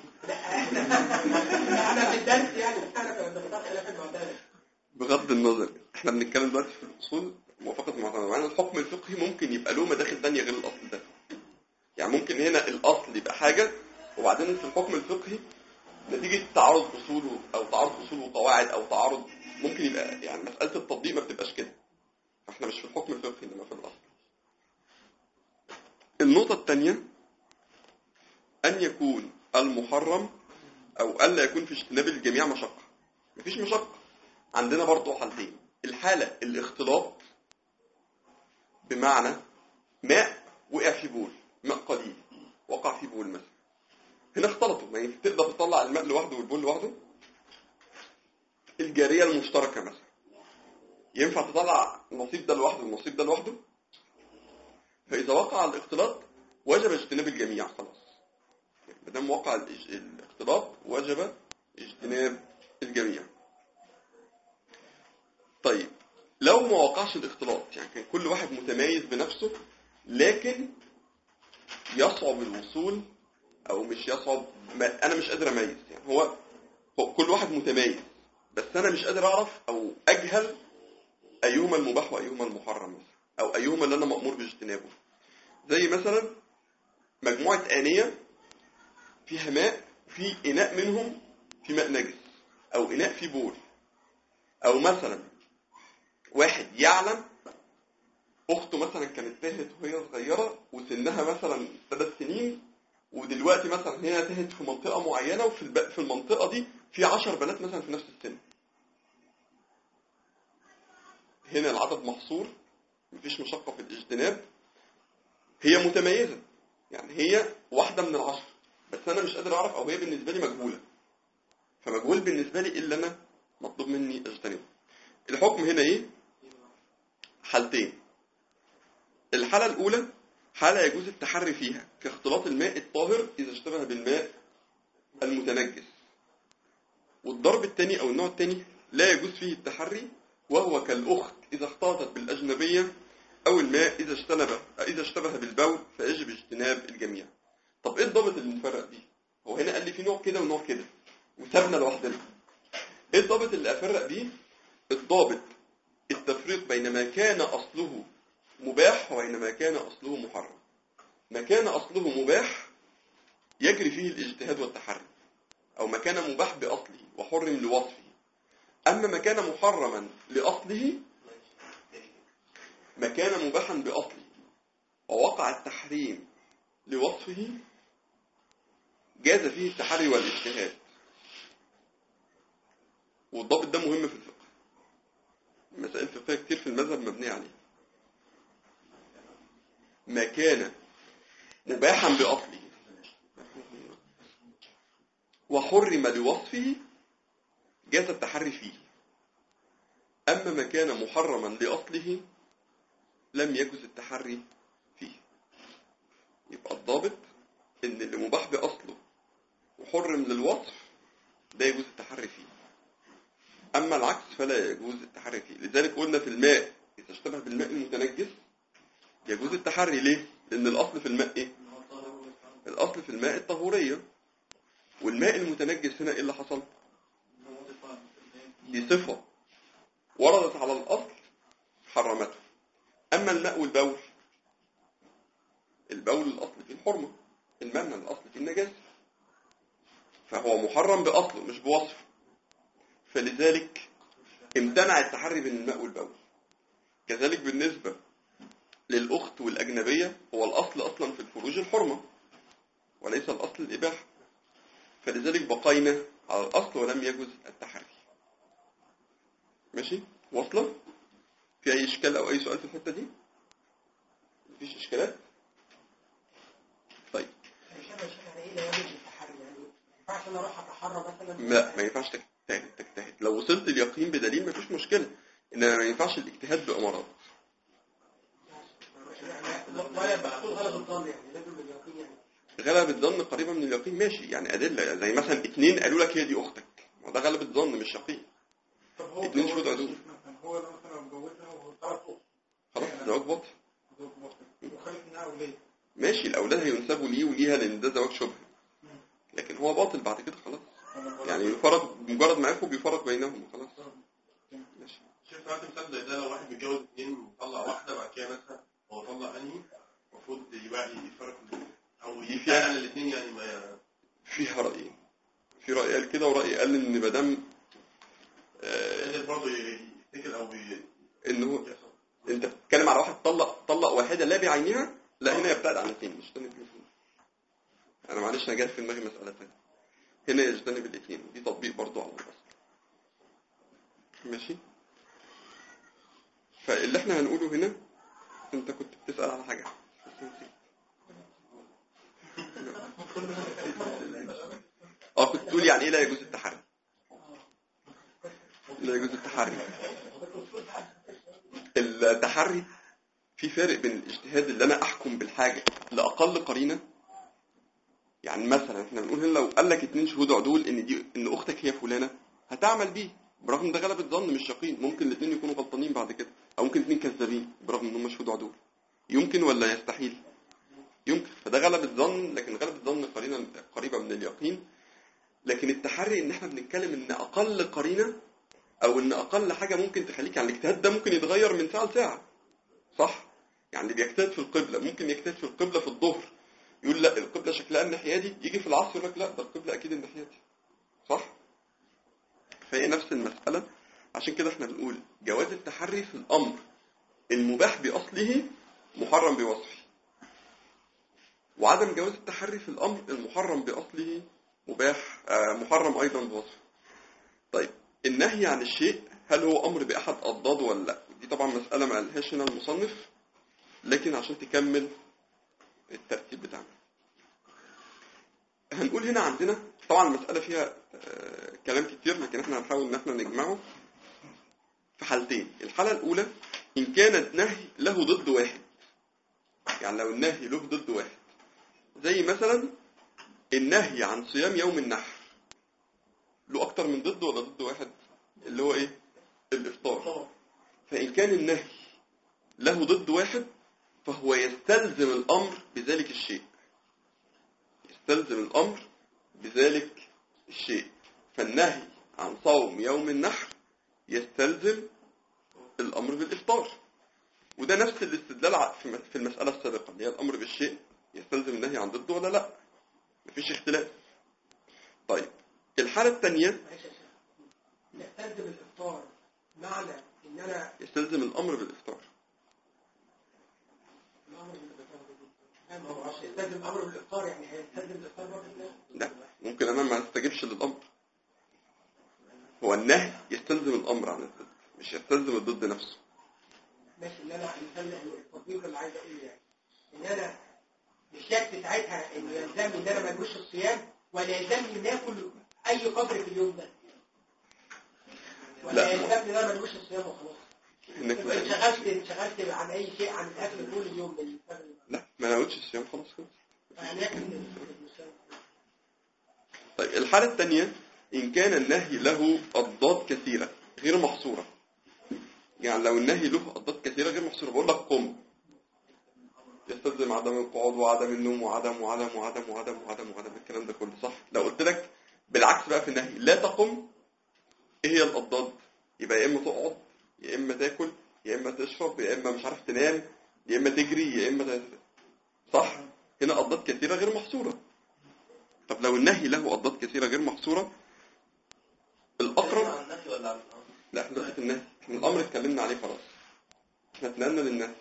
Speaker 3: احنا في الدرس يعني احنا كنا بنختار خلاف المعتمد
Speaker 1: بغض النظر احنا بنتكلم دلوقتي في الاصول موافقة المعتمد معنى الحكم الفقهي ممكن يبقى له مداخل ثانيه غير الاصل ده يعني ممكن هنا الاصل يبقى حاجة وبعدين في الحكم الفقهي نتيجة تعارض اصول او تعارض اصول وقواعد او تعارض ممكن يبقى يعني مسألة التطبيق ما بتبقاش كده احنا مش في الحكم الفقهي انما في الاصل النقطة الثانية أن يكون المحرم أو ألا يكون في اجتناب الجميع مشقة مفيش مشقة عندنا برضو حالتين الحالة الاختلاط بمعنى ماء وقع في بول ماء قليل وقع في بول مثلا هنا اختلطوا ما ينفع تقدر تطلع الماء لوحده والبول لوحده الجارية المشتركة مثلا ينفع تطلع النصيب ده لوحده والنصيب ده لوحده فإذا وقع الاختلاط وجب اجتناب الجميع خلاص ما دام وقع الاج- الاختلاط وجب اجتناب الجميع طيب لو ما وقعش الاختلاط يعني كان كل واحد متميز بنفسه لكن يصعب الوصول او مش يصعب ما انا مش قادر اميز يعني هو هو كل واحد متميز بس انا مش قادر اعرف او اجهل ايهما المباح وايهما المحرم مثلا او ايهما اللي انا مامور باجتنابه زي مثلا مجموعه انيه فيها ماء في اناء منهم في ماء نجس او اناء فيه بول او مثلا واحد يعلم اخته مثلا كانت تاهت وهي صغيره وسنها مثلا ثلاث سنين ودلوقتي مثلا هي تاهت في منطقه معينه وفي الب... في المنطقه دي في 10 بنات مثلا في نفس السن هنا العدد محصور مفيش مشقه في الاجتناب هي متميزه يعني هي واحده من العشر بس انا مش قادر اعرف او هي بالنسبه لي مجهوله فمجهول بالنسبه لي الا انا مطلوب مني اجتنبه الحكم هنا ايه حالتين الحالة الأولى حالة يجوز التحري فيها كاختلاط الماء الطاهر إذا اشتبه بالماء المتنجس والضرب الثاني أو النوع الثاني لا يجوز فيه التحري وهو كالأخت إذا اختلطت بالأجنبية أو الماء إذا اشتبه إذا اشتبه بالبول فيجب اجتناب الجميع طب إيه الضابط اللي نفرق بيه؟ هو هنا قال لي في نوع كده ونوع كده وسابنا لوحدنا إيه الضابط اللي أفرق بيه؟ الضابط التفريق بين ما كان أصله مباح وبين ما كان أصله محرم ما كان أصله مباح يجري فيه الاجتهاد والتحري أو ما كان مباح بأصله وحرم لوصفه أما ما كان محرما لأصله ما كان مباحا بأصله ووقع التحريم لوصفه جاز فيه التحري والاجتهاد والضابط ده مهم في الفقه مسائل فقهية كتير في المذهب مبنية عليه ما كان مباحا بأصله وحرم لوصفه جاز التحري فيه أما ما كان محرما لأصله لم يجوز التحري فيه يبقى الضابط إن اللي مباح بأصله وحرم للوصف ده يجوز التحري فيه أما العكس فلا يجوز التحري فيه لذلك قلنا في الماء إذا اشتبه بالماء المتنجس يجوز التحري ليه؟ لأن الأصل في الماء إيه؟ الأصل في الماء الطهورية والماء المتنجس هنا إيه اللي حصل؟ دي صفة وردت على الأصل حرمته أما الماء والبول البول الأصل فيه الحرمة الماء من الأصل فيه النجاسة فهو محرم بأصله مش بوصفه فلذلك امتنع التحري بين الماء والبول كذلك بالنسبة للأخت والأجنبية هو الأصل أصلا في الفروج الحرمة وليس الأصل الإباحة فلذلك بقينا على الأصل ولم يجوز التحري ماشي واصلة في أي إشكال أو أي سؤال في الحتة دي مفيش إشكالات طيب
Speaker 3: مش انا شايف على ايه لا يجب التحري يعني ما ينفعش انا اروح اتحرى مثلا
Speaker 1: لا ما ينفعش تجتهد تجتهد لو وصلت اليقين بدليل مفيش مشكلة إنما ما ينفعش الاجتهاد بأمارات
Speaker 3: يعني ولا يبقى تقول غلط الظن يعني لازم اليقين يعني
Speaker 1: غلب الظن قريبة من اليقين ماشي يعني أدلة زي مثلا اتنين قالوا لك هي دي أختك ما ده غلب الظن مش يقين
Speaker 2: طب هو
Speaker 1: اتنين شهود عدول
Speaker 2: مثلا هو لو مثلا اتجوزها وهو تعرف اخت
Speaker 1: خلاص زواج باطل
Speaker 2: وخلف منها اولاد
Speaker 1: ماشي الأولاد هينسبوا ليه وليها لأن ده زواج شبهة لكن هو باطل بعد كده خلاص يعني يفرق مجرد ما عرفوا بيفرق بينهم خلاص ماشي
Speaker 5: شوف هات مثال زي ده لو واحد متجوز اثنين وطلع واحدة بعد كده مثلا هو طلع انهي المفروض يبقى يفرق او
Speaker 1: دي فيها-
Speaker 5: يفعل الاثنين يعني ما
Speaker 1: فيها رأيين في رأي قال كده ورأي قال إن مادام آه
Speaker 5: يقدر برضه يفتكر او ي-
Speaker 1: إنه أنت بتتكلم على واحد طلق طلق واحدة لا بعينها لا هنا يبتعد عن الاثنين مش تاني انا معلش انا جاي في دماغي مساله ثانيه هنا يجتنب الاثنين دي تطبيق برضو على الاصل ماشي فاللي احنا هنقوله هنا انت كنت بتسال على حاجه بس نسيت. اه كنت تقول يعني ايه لا يجوز التحري لا يجوز التحري التحري في فرق بين الاجتهاد اللي انا احكم بالحاجه لاقل قرينه يعني مثلا احنا بنقول هنا لو قال لك اتنين شهود عدول ان دي ان اختك هي فلانه هتعمل بيه برغم ان ده غلبة ظن مش يقين ممكن الاثنين يكونوا غلطانين بعد كده او ممكن اثنين كذابين برغم ان هم شهود عدول يمكن ولا يستحيل يمكن فده غلبة ظن لكن غلبة ظن قرينه قريبه من اليقين لكن التحري ان احنا بنتكلم ان اقل قرينه او ان اقل حاجه ممكن تخليك يعني الاجتهاد ده ممكن يتغير من ساعه لساعه صح يعني اللي بيجتهد في القبله ممكن يجتهد في القبله في الظهر يقول لا القبله شكلها الناحيه دي يجي في العصر يقول لك لا ده القبله اكيد الناحيه دي صح فهي نفس المساله عشان كده احنا بنقول جواز التحري في الامر المباح باصله محرم بوصفه وعدم جواز التحري في الامر المحرم باصله مباح آه محرم ايضا بوصفه طيب النهي عن الشيء هل هو امر باحد اضداده ولا لا دي طبعا مساله ما قالهاش هنا المصنف لكن عشان تكمل الترتيب بتاعنا هنقول هنا عندنا طبعا المسألة فيها آه، كلام كتير لكن احنا هنحاول ان احنا نجمعه في حالتين الحالة الأولى إن كان النهي له ضد واحد يعني لو النهي له ضد واحد زي مثلا النهي عن صيام يوم النحر له أكتر من ضد ولا ضد واحد اللي هو إيه الإفطار فإن كان النهي له ضد واحد فهو يستلزم الأمر بذلك الشيء يستلزم الأمر بذلك الشيء فالنهي عن صوم يوم النحر يستلزم الأمر بالإفطار وده نفس الاستدلال ع- في م- في المسألة السابقة اللي هي الأمر بالشيء يستلزم النهي عن ضده ولا لا مفيش اختلاف طيب الحالة الثانية
Speaker 3: معلش يا شيخ. يستلزم الافطار معنى ان انا
Speaker 1: يستلزم الأمر بالإفطار
Speaker 3: الامر بالافطار فاهم هو عشان يستلزم الامر بالافطار يعني هيستلزم الافطار برضه
Speaker 1: لا ممكن أنا ما استجبش للأمر هو النهي يستلزم الأمر عن الضد مش يستلزم الضد نفسه
Speaker 3: ماشي ان انا يستلزم التطبيق اللي عايز اقوله يعني ان انا مش شك ساعتها انه يلزمني ان انا ما اجوش الصيام ولا يلزمني ان اكل اي قدر في اليوم ده ولا
Speaker 1: لا.
Speaker 3: يلزمني ان انا ما اجوش الصيام وخلاص
Speaker 1: إنك
Speaker 3: يبقى انشغلت انشغلت عن اي شيء عن الاكل طول اليوم ده
Speaker 1: لا ما ناويتش الصيام خلاص خلاص
Speaker 3: هناكل
Speaker 1: طيب الحالة الثانية إن كان النهي له أضداد كثيرة غير محصورة يعني لو النهي له أضداد كثيرة غير محصورة بقول لك قم يستلزم عدم القعود وعدم النوم وعدم وعدم وعدم وعدم وعدم وعدم الكلام ده كله صح لو قلت لك بالعكس بقى في النهي لا تقم ايه هي الأضداد يبقى يا إما تقعد يا إما تاكل يا إما تشرب يا إما مش عارف تنام يا إما تجري يا إما ت- صح هنا أضداد كثيرة غير محصورة طب لو النهي له أضداد كثيرة غير محصورة الأقرب
Speaker 2: عن النهي ولا عن الأمر؟
Speaker 1: لا احنا دلوقتي في النهي احنا الأمر اتكلمنا عليه خلاص احنا اتنقلنا للنهي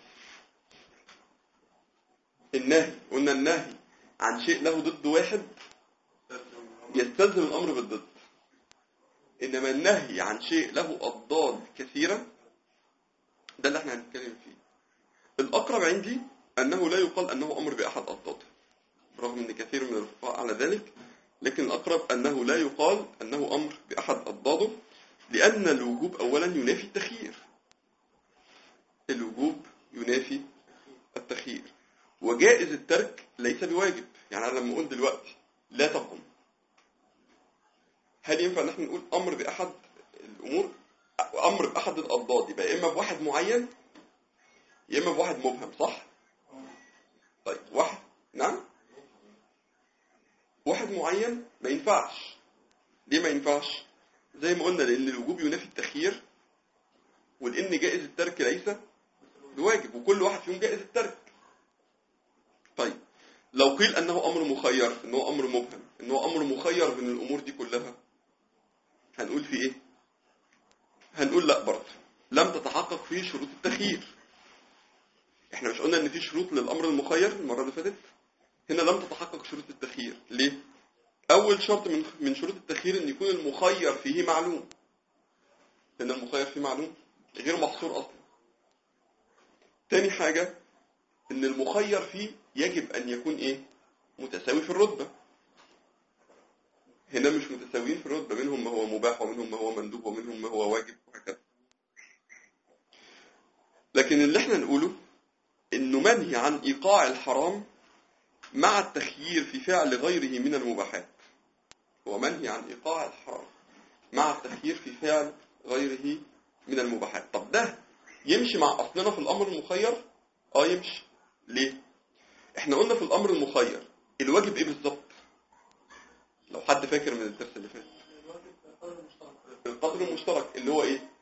Speaker 1: النهي قلنا النهي عن شيء له ضد واحد يستلزم الأمر بالضد إنما النهي عن شيء له أضداد كثيرة ده اللي احنا هنتكلم فيه الأقرب عندي أنه لا يقال أنه أمر بأحد أضداده برغم أن كثير من الفقهاء على ذلك لكن الأقرب أنه لا يقال أنه أمر بأحد أضداده لأن الوجوب أولا ينافي التخيير الوجوب ينافي التخيير وجائز الترك ليس بواجب يعني أنا لما أقول دلوقتي لا تقم هل ينفع ان احنا نقول امر باحد الامور امر باحد الاضداد يبقى يا اما بواحد معين يا اما بواحد مبهم صح طيب واحد نعم واحد معين ما ينفعش ليه ما ينفعش زي ما قلنا لان الوجوب ينافي التخيير ولان جائز الترك ليس بواجب وكل واحد فيهم جائز الترك طيب لو قيل انه امر مخير انه امر مبهم انه امر مخير من الامور دي كلها هنقول في ايه هنقول لا برضه لم تتحقق فيه شروط التخيير احنا مش قلنا ان في شروط للامر المخير المره اللي فاتت هنا لم تتحقق شروط التخيير شرط من من شروط التخيير ان يكون المخير فيه معلوم لان المخير فيه معلوم غير محصور اصلا تاني حاجة ان المخير فيه يجب ان يكون ايه متساوي في الرتبة هنا مش متساويين في الرتبة منهم ما هو مباح ومنهم ما هو مندوب ومنهم ما هو واجب وهكذا لكن اللي احنا نقوله انه منهي عن ايقاع الحرام مع التخيير في فعل غيره من المباحات هو منهي عن ايقاع الحرام مع التخيير في فعل غيره من المباحات طب ده يمشي مع اصلنا في الامر المخير اه يمشي ليه احنا قلنا في الامر المخير الواجب ايه بالظبط لو حد فاكر من الدرس اللي فات القدر المشترك اللي هو ايه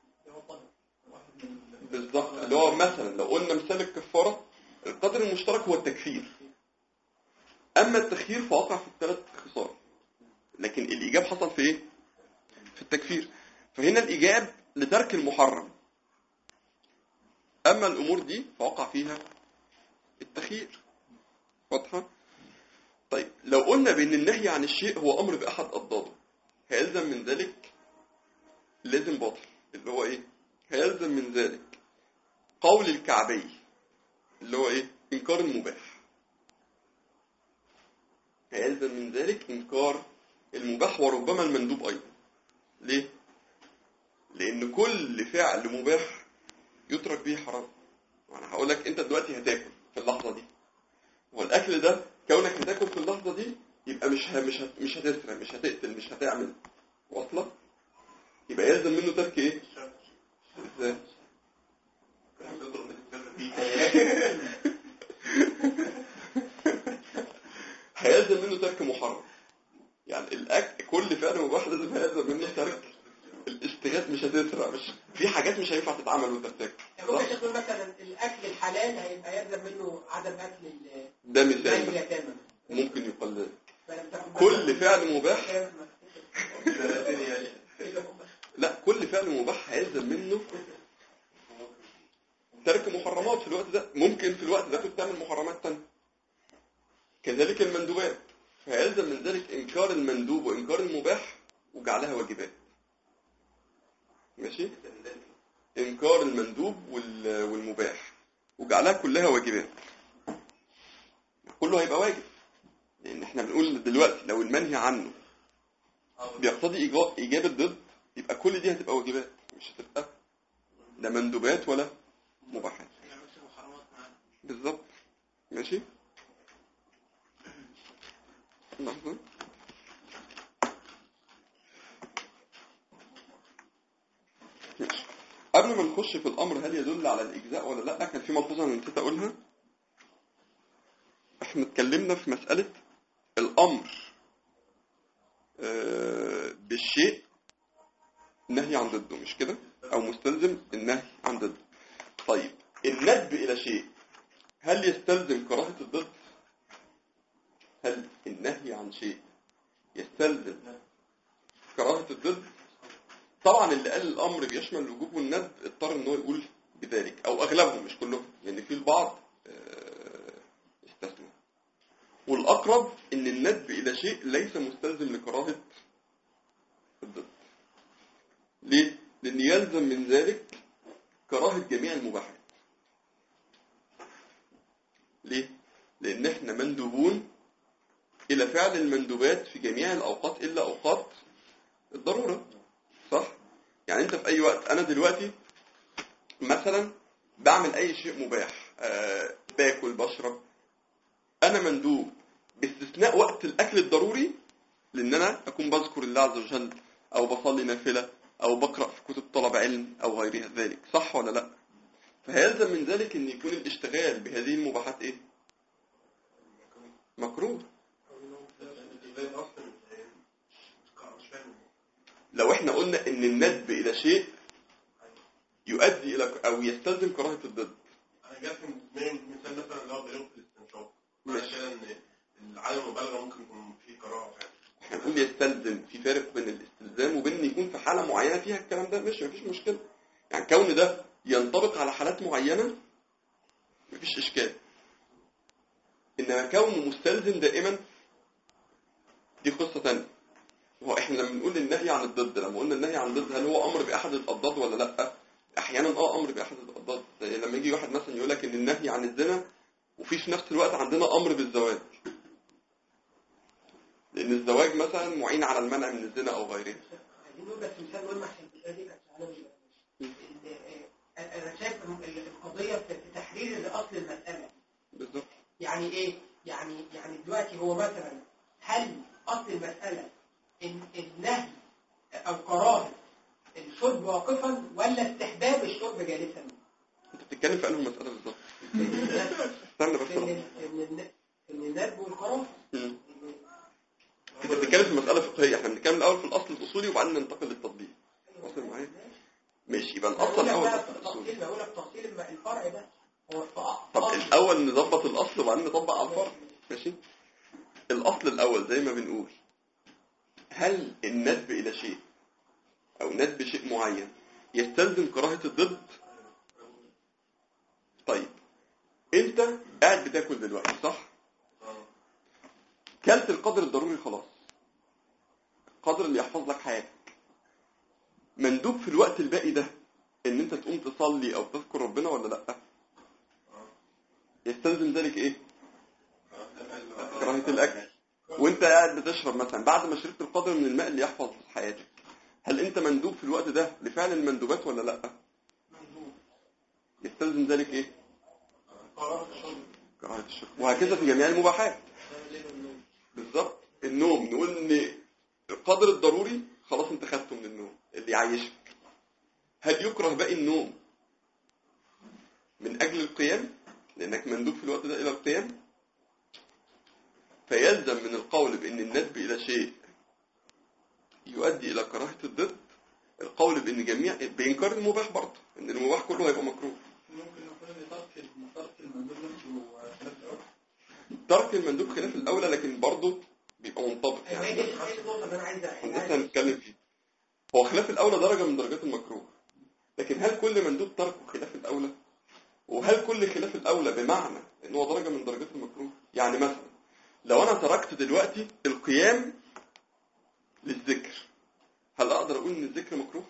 Speaker 1: بالظبط اللي هو مثلا لو قلنا مثال الكفاره القدر المشترك هو التكفير اما التخيير فوقع في الثلاث خصال لكن الايجاب حصل في ايه في التكفير فهنا الايجاب لترك المحرم اما الامور دي فوقع فيها التخيير واضحه طيب لو قلنا بان النهي عن الشيء هو امر باحد اضداده هيلزم من ذلك لازم باطل اللي هو ايه هيلزم من ذلك قول الكعبي اللي هو ايه انكار المباح هيلزم من ذلك انكار المباح وربما المندوب ايضا ليه لان كل فعل مباح يترك به حرام وانا هقول لك انت دلوقتي هتاكل في اللحظه دي والاكل ده كونك هتاكل في اللحظه دي يبقى مش ه... مش ه... مش هتسرق مش هتقتل مش هتعمل واصله يبقى يلزم منه ترك ايه ازاي هيلزم منه ترك محرم يعني الاكل كل فعل مباح لازم هيلزم منه ترك الاستغاث مش هتسرق مش في حاجات مش هينفع تتعمل وانت بتاكل
Speaker 3: يعني ممكن تقول مثلا الاكل الحلال هيبقى يلزم منه عدم اكل ال-
Speaker 1: ده
Speaker 3: مال
Speaker 1: مثال
Speaker 3: اليتامى
Speaker 1: ممكن يقال ذلك
Speaker 3: فلم تكن
Speaker 1: كل فعل مباح
Speaker 3: مثلا-
Speaker 1: لا كل فعل مباح هيلزم منه ترك محرمات في الوقت ده ممكن في الوقت ده كنت تعمل محرمات تانية كذلك المندوبات فيلزم من ذلك انكار المندوب وانكار المباح وجعلها واجبات ماشي انكار المندوب وال- والمباح وجعلها كلها واجبات كله هيبقى واجب لان احنا بنقول دلوقتي لو المنهي عنه بيقتضي إيجا- إيجاب الضد يبقى كل دي هتبقى واجبات مش هتبقى لا مندوبات ولا مباحات بالظبط ماشي لحظة ماشي قبل ما نخش في الأمر هل يدل على الإجزاء ولا لا كان في ملحوظة أنا نسيت أقولها احنا اتكلمنا في مسألة الأمر آه، بالشيء نهي عن ضده مش كده او مستلزم النهي عن ضده طيب الندب الى شيء هل يستلزم كراهة الضد هل النهي عن شيء يستلزم كراهة الضد طبعا اللي قال الامر بيشمل الوجوب والندب اضطر ان هو يقول بذلك او اغلبهم مش كلهم لان في البعض آه، استثنى والأقرب إن الندب إلى شيء ليس مستلزم لكراهة الضد ليه؟ لأن يلزم من ذلك كراهة جميع المباحات ليه؟ لأن احنا مندوبون إلى فعل المندوبات في جميع الأوقات إلا أوقات الضرورة صح؟ يعني أنت في أي وقت أنا دلوقتي مثلا بعمل أي شيء مباح آه باكل بشرب انا مندوب باستثناء وقت الاكل الضروري لان انا اكون بذكر الله عز وجل او بصلي نافله او بقرا في كتب طلب علم او غيرها ذلك صح ولا لا فهيلزم من ذلك ان يكون الاشتغال بهذه المباحات ايه مكروه لو احنا قلنا ان الندب الى شيء يؤدي الى او يستلزم كراهه الضد
Speaker 5: انا جات في مثال مثلا اللي هو بلوغ في الاستنشاق
Speaker 1: ماشي.
Speaker 5: معنى كده ان عدم المبالغه ممكن يكون في كراهه فعلا
Speaker 1: احنا بنقول يستلزم في فارق بين الاستلزام وبين ان يكون في حاله معينه فيها الكلام ده مش مفيش مشكله يعني كون ده ينطبق على حالات معينه مفيش اشكال انما كونه مستلزم دائما دي قصه ثانيه هو احنا لما بنقول النهي عن الضد لما قلنا النهي عن الضد هل هو امر باحد الاضداد ولا لا احيانا اه امر باحد الاضداد زي لما يجي واحد مثلا يقول لك ان النهي عن الزنا وفي في نفس الوقت عندنا امر بالزواج لان الزواج مثلا معين على المنع من الزنا او غيره
Speaker 3: عايزين نقول بس مثال مهم عشان تبقى دي كانت على وجه ال- ال- انا شايف ال- القضيه في في تحرير لاصل المساله
Speaker 1: بالظبط
Speaker 3: يعني ايه يعني يعني دلوقتي هو مثلا هل اصل المساله ان النهي او كراهه الشرب واقفا ولا استحباب الشرب جالسا
Speaker 1: انت بتتكلم في انهي مساله بالظبط استنى بس
Speaker 3: في ان ان الن- ان الندب والكراهه
Speaker 1: مم. انت بتتكلم في مساله فقهيه احنا بنتكلم الاول في الاصل الاصولي وبعدين ننتقل للتطبيق واصل معايا ماشي يبقى الاصل
Speaker 3: بقول لك
Speaker 1: الاول
Speaker 3: بقى
Speaker 1: الاصل الاصولي
Speaker 3: تفصيل بقول لك تفصيل الم- الفرع ده هو الفرع
Speaker 1: طب الاول نظبط الاصل وبعدين نطبق على الفرع ماشي الاصل الاول زي ما بنقول هل الندب الى شيء او ندب شيء معين يستلزم كراهه الضد طيب انت قاعد بتاكل دلوقتي صح كلت القدر الضروري خلاص القدر اللي يحفظ لك حياتك مندوب في الوقت الباقي ده ان انت تقوم تصلي او تذكر ربنا ولا لا يستلزم ذلك ايه كراهية الاكل وانت قاعد بتشرب مثلا بعد ما شربت القدر من الماء اللي يحفظ حياتك هل انت مندوب في الوقت ده لفعل المندوبات ولا لا يستلزم ذلك ايه كراهية الشرب وهكذا في جميع المباحات بالظبط النوم نقول ان القدر الضروري خلاص انت خدته من النوم اللي يعيشك هل يكره باقي النوم من اجل القيام لانك مندوب في الوقت ده الى القيام فيلزم من القول بان الندب الى شيء يؤدي الى كراهه الضد القول بان جميع بانكار المباح برضه ان المباح كله هيبقى مكروه
Speaker 2: ممكن نقول ان ترك ترك المندوب نفسه خلاف الأول.
Speaker 1: ترك المندوب خلاف الاولى لكن برضه بيبقى منطبق
Speaker 3: يعني
Speaker 1: يعني
Speaker 3: دي دي النقطه اللي انا عايز
Speaker 1: احنا لسه هنتكلم فيه هو خلاف الاولى درجه من درجات المكروه لكن هل كل مندوب تركه خلاف الاولى وهل كل خلاف الاولى بمعنى ان هو درجه من درجات المكروه يعني مثلا لو انا تركت دلوقتي القيام للذكر هل اقدر اقول ان الذكر مكروه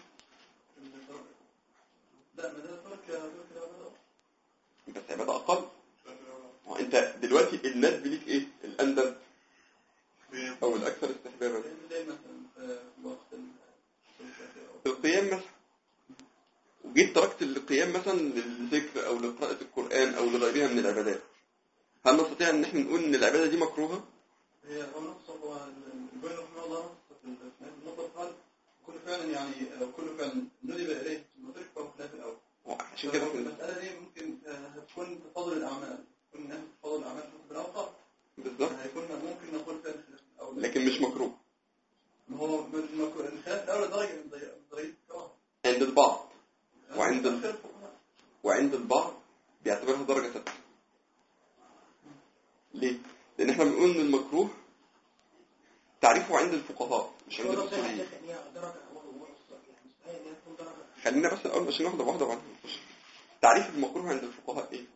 Speaker 2: لا ما ده ترك ترك الأول.
Speaker 1: بس عباده اقل هو انت دلوقتي الندب ليك ايه الاندب او الاكثر استحبابا
Speaker 2: زي مثلا في وقت ال-
Speaker 1: القيام مثلا وجيت تركت القيام مثلا للذكر او لقراءة القرآن او لغيرها من العبادات هل نستطيع ان احنا نقول ان العبادة دي مكروهة؟
Speaker 2: هي هو نفسه هو الجوين رحمه الله نص في ال- في هذه النقطة قال كل فعل يعني آه، كل فعل ندب إليه ثم ترك فهو خلاف الأول
Speaker 1: عشان كده احنا
Speaker 2: المسألة دي ممكن آه، هتكون تفاضل الأعمال تكون نفس تفاضل الأعمال في الأوقات
Speaker 1: بالظبط
Speaker 2: هيكون ممكن نقول فعل خلاف الأول
Speaker 1: لكن مش مكروه
Speaker 2: ما هو من- من- الخلاف الأول درجة من درجات درجات الكراهة
Speaker 1: عند البعض وعند ال-
Speaker 2: خلاف الفقهاء.
Speaker 1: وعند البعض بيعتبرها درجة ثابتة ليه؟ لان احنا بنقول ان المكروه تعريفه عند الفقهاء مش عند
Speaker 3: هو ده صحيح
Speaker 1: الاصوليين
Speaker 3: ان هي درجه اول ونص يعني صحيح ان هي تكون درجه
Speaker 1: خلينا بس الاول ماشيين واحدة واحدة وبعدين نخش تعريف المكروه عند الفقهاء ايه؟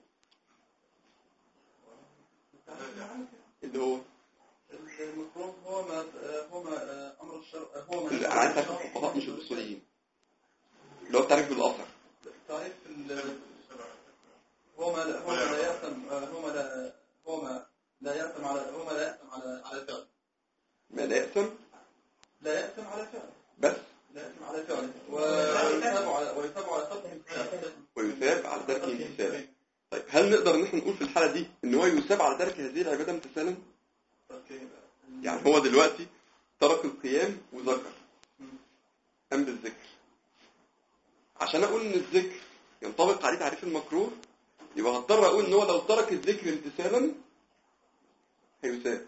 Speaker 1: اللي هو
Speaker 2: المفروض هو ما هو ما أمر الشرع هو ما
Speaker 1: اللي انا عايز اعرف الفقهاء مش الاصوليين اللي هو التعريف بالاثر
Speaker 2: تعريف ال- هو ما لا هو ما لا يأثم هو ما لا هو ما لا يأثم على هو ما لا يأثم على على فعل
Speaker 1: ما لا يأثم
Speaker 2: لا يأثم على فعل
Speaker 1: بس
Speaker 2: لا يأثم على فعله ويثاب على ويثاب على ترك
Speaker 1: ويثاب على ترك الامتثال طيب هل نقدر ان احنا نقول في الحالة دي ان هو يثاب على ترك هذه العبادة امتثالا يعني هو دلوقتي ترك القيام وذكر قام بالذكر عشان اقول ان الذكر ينطبق عليه تعريف المكروه يبقى هضطر اقول ان هو لو ترك الذكر امتثالا هيثاب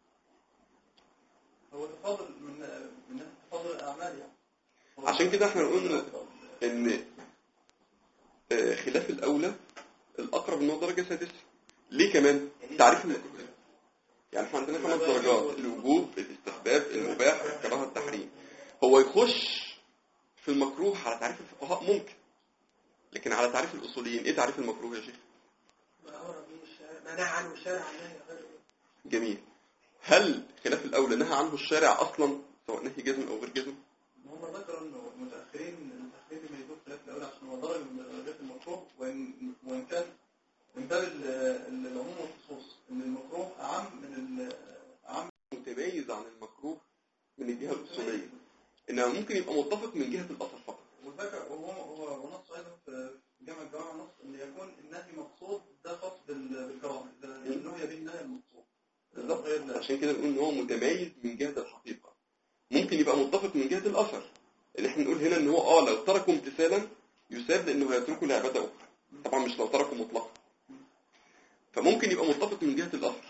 Speaker 2: هو تفاضل من من تفاضل الأعمال يعني
Speaker 1: عشان كده احنا قلنا ان آه، خلاف الاولى الاقرب ان هو درجه سادسه ليه كمان تعريف المكروه يعني احنا عندنا خمس درجات الوجوب الاستحباب المباح الكراهه التحريم هو يخش في المكروه على تعريف الفقهاء ممكن لكن على تعريف الاصوليين ايه تعريف المكروه يا شيخ
Speaker 3: ما امر به الشارع منع عنه الشارع عن نهي غيره
Speaker 1: جميل هل خلاف الاولى نهى عنه الشارع اصلا سواء نهي جزم أو غير جزم
Speaker 2: هم ذكروا انه المتاخرين المتاخرين بيجيبوا خلاف الاول عشان هو درجه من درجات المكروه وان وان كان من باب ال- ال- العموم والخصوص ان المكروه اعم من ال- اعم
Speaker 1: متميز عن المكروه من الجهة الأصولية إنما ممكن يبقى متفق من جهة الأثر فقط
Speaker 2: وذكر وهو هو ونص ايضا في جامع الجوامع نص ان يكون النهي مقصود ده خاص بال- بالكراهه اذا نهي به النهي المقصود
Speaker 1: بالظبط
Speaker 2: غير لا.
Speaker 1: عشان كده نقول إن هو متميز من جهة الحقيقة ممكن يبقى متفق من جهة الأثر اللي احنا نقول هنا إن هو آه لو تركوا امتثالا يساب لأنه هيتركوا لعبادة أخرى طبعا مش لو تركوا مطلقا فممكن يبقى متفق من جهة الأثر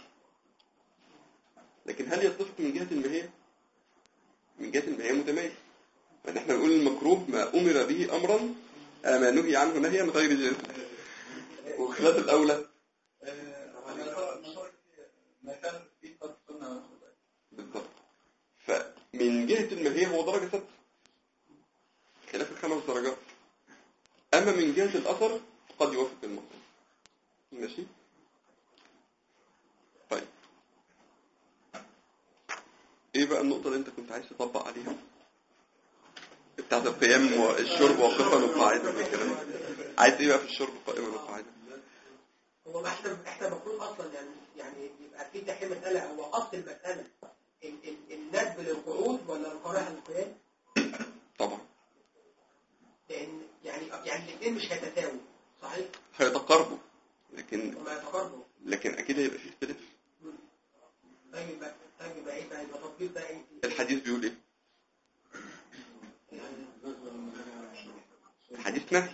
Speaker 1: لكن هل يتفق من جهة الماهية؟ من جهة الماهية متميز فإن احنا نقول المكروه ما أمر به أمرا آه، ما نهي عنه نهيا غير جائز وخلاف الأولى
Speaker 2: آه، على نظر- نظر ما كان في قد السنه
Speaker 1: بالضبط فمن جهة الماهية هو درجة ثابتة خلاف الخمس درجات أما من جهة الأثر قد يوافق المقصود ماشي طيب ايه بقى النقطة اللي انت كنت عايز تطبق عليها بتاعت القيام والشرب وقفا وقاعدا والكلام ده. عايز ايه بقى في الشرب قائما وقاعدا
Speaker 3: هو ما احنا احنا المفروض اصلا يعني يعني يبقى في تحريم مساله هو اصل المساله ال- ال- الندب للقعود ولا الكراهه للقيام
Speaker 1: طبعا
Speaker 3: لان يعني يعني الاثنين مش هيتساووا صحيح
Speaker 1: هيتقاربوا لكن
Speaker 3: هما يتقاربوا
Speaker 1: لكن اكيد هيبقى في اختلاف
Speaker 3: طيب يبقى طيب يبقى ايه بقى يبقى تطبيق بقى ايه
Speaker 1: الحديث بيقول ايه الحديث نهي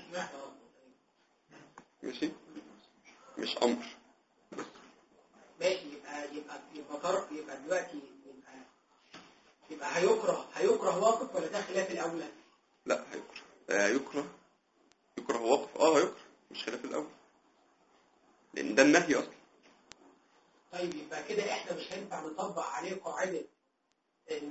Speaker 1: ماشي مش امر
Speaker 3: ماشي يبقى يبقى يبقى طرف يبقى دلوقتي يبقى يبقى هيكره هيكره واقف ولا ده خلاف الاولى
Speaker 1: لا هيكره آه يكره يكره وقف اه هيكره مش خلاف الاول لان ده النهي اصلا
Speaker 3: طيب يبقى كده احنا مش هينفع نطبق عليه قاعدة ان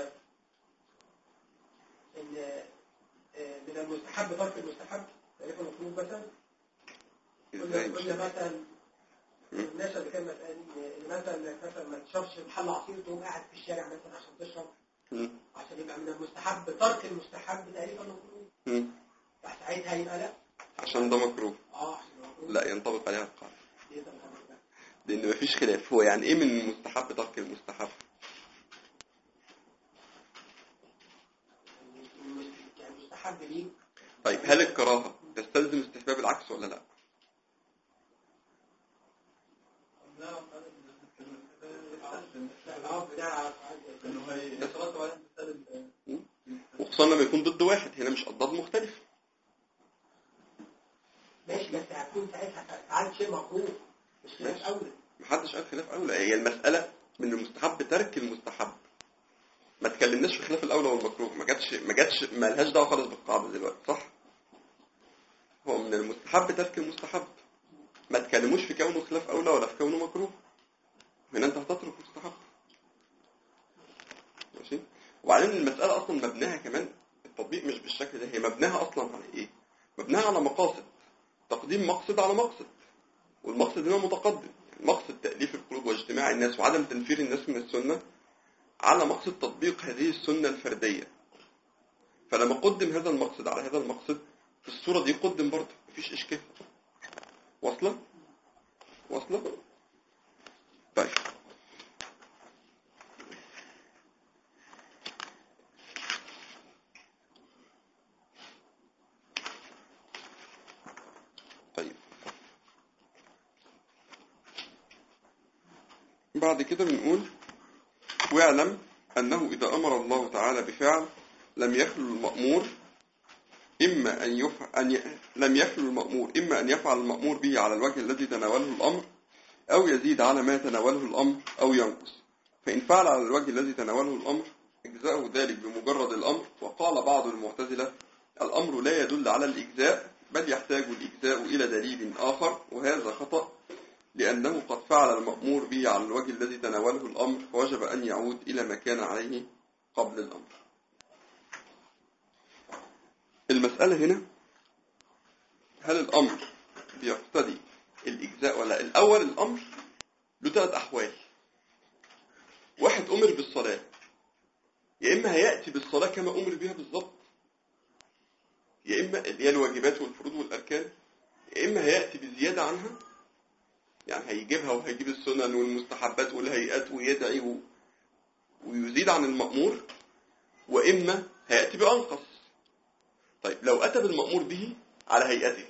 Speaker 3: ان آه، من المستحب ترك المستحب تعرف المفروض مثلا قلنا
Speaker 1: ازاي مش
Speaker 3: قلنا مثلا الناس اللي كان مثلا إن مثلا إنك مثلا ما تشربش محل عصير تقوم قاعد في الشارع مثلا عشان تشرب
Speaker 1: مم.
Speaker 3: عشان يبقى من المستحب ترك المستحب تقريبا المفروض
Speaker 1: مم.
Speaker 3: ساعتها يبقى لا
Speaker 1: عشان ده مكروه
Speaker 3: اه عشان المفروض
Speaker 1: لا ينطبق عليها القاعده
Speaker 3: يبقى الأمر ده.
Speaker 1: لان مفيش خلاف هو يعني ايه من المستحب ترك المستحب
Speaker 3: يعني مستحب ليه
Speaker 1: طيب هل الكراهه تستلزم استحباب العكس ولا لا
Speaker 2: لا
Speaker 3: لا الأب ده
Speaker 2: انه هيترتب عليه مثال
Speaker 1: وخصوصا لما يكون ضد واحد هنا مش اضداد مختلفه
Speaker 3: ماشي بس هتكون ساعتها فعلت شيء مكروه مش خلاف
Speaker 1: ماشي.
Speaker 3: اولى
Speaker 1: محدش قال خلاف اولى هي المساله من المستحب ترك المستحب ما تكلمناش في خلاف الاولى والمكروه ما جاتش ما جاتش ما لهاش دعوه خالص بالقاعده دلوقتي صح هو من المستحب ترك المستحب ما تكلموش في كونه خلاف اولى ولا في كونه مكروه هنا انت هتترك مستحب ماشي وبعدين المساله اصلا مبناها كمان التطبيق مش بالشكل ده هي مبناها اصلا على ايه مبناها على مقاصد تقديم مقصد على مقصد والمقصد هنا متقدم مقصد تأليف القلوب واجتماع الناس وعدم تنفير الناس من السنة على مقصد تطبيق هذه السنة الفردية فلما قدم هذا المقصد على هذا المقصد في الصورة دي قدم برضه مفيش إشكال واصلة؟ واصلة؟ طيب طيب بعد كده بنقول واعلم أنه إذا أمر الله تعالى بفعل لم يخلو المأمور إما أن يفعل أن ي... لم يخلو المأمور إما أن يفعل المأمور به على الوجه الذي تناوله الأمر أو يزيد على ما تناوله الأمر أو ينقص فإن فعل على الوجه الذي تناوله الأمر أجزاءه ذلك بمجرد الأمر وقال بعض المعتزلة الأمر لا يدل على الإجزاء بل يحتاج الإجزاء إلى دليل آخر وهذا خطأ لأنه قد فعل المأمور به على الوجه الذي تناوله الأمر فوجب أن يعود إلى ما كان عليه قبل الأمر المسألة هنا هل الأمر بيقتضي الإجزاء ولا الأول الأمر له ثلاث أحوال واحد أمر بالصلاة يا إما هيأتي بالصلاة كما أمر بها بالظبط يا إما اللي هي الواجبات والفروض والأركان يا إما هيأتي بزيادة عنها يعني هيجيبها وهيجيب السنن والمستحبات والهيئات ويدعي و... ويزيد عن المأمور وإما هيأتي بأنقص طيب لو أتى بالمأمور به على هيئته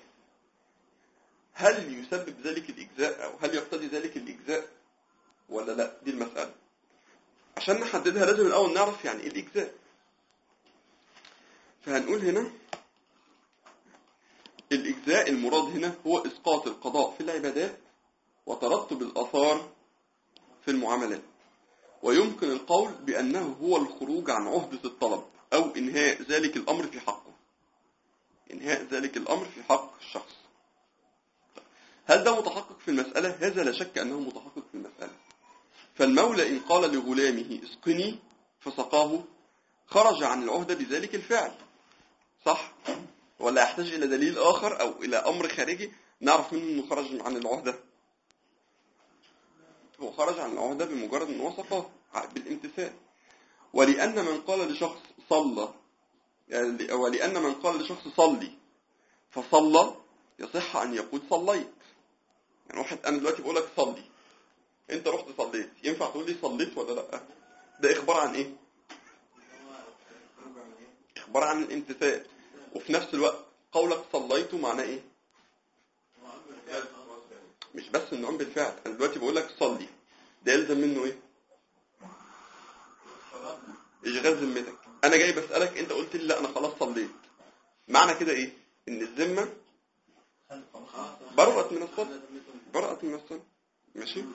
Speaker 1: هل يسبب ذلك الإجزاء أو هل يقتضي ذلك الإجزاء ولا لا دي المسألة عشان نحددها لازم الأول نعرف يعني إيه الإجزاء فهنقول هنا الإجزاء المراد هنا هو إسقاط القضاء في العبادات وترتب الآثار في المعاملات ويمكن القول بأنه هو الخروج عن عهدة الطلب أو إنهاء ذلك الأمر في حقه إنهاء ذلك الأمر في حق الشخص هل ده متحقق في المسألة؟ هذا لا شك أنه متحقق في المسألة فالمولى إن قال لغلامه اسقني فسقاه خرج عن العهدة بذلك الفعل صح؟ ولا يحتاج إلى دليل آخر أو إلى أمر خارجي نعرف منه أنه خرج عن العهدة هو خرج عن العهدة بمجرد أنه سقاه بالامتثال ولأن من قال لشخص صلى يعني ولأن من قال لشخص صلي فصلى يصح أن يقول صليت يعني واحد أنا دلوقتي بقول لك صلي أنت رحت صليت ينفع تقول لي صليت ولا لأ ده إخبار عن إيه إخبار عن الامتثال وفي نفس الوقت قولك صليت معناه إيه مش بس النعم بالفعل أنا دلوقتي بقول لك صلي ده يلزم منه إيه إشغال ذمتك أنا جاي بسألك أنت قلت لي لا أنا خلاص صليت معنى كده إيه إن الذمة برأت من الصلاة برأت من الصلاة ماشي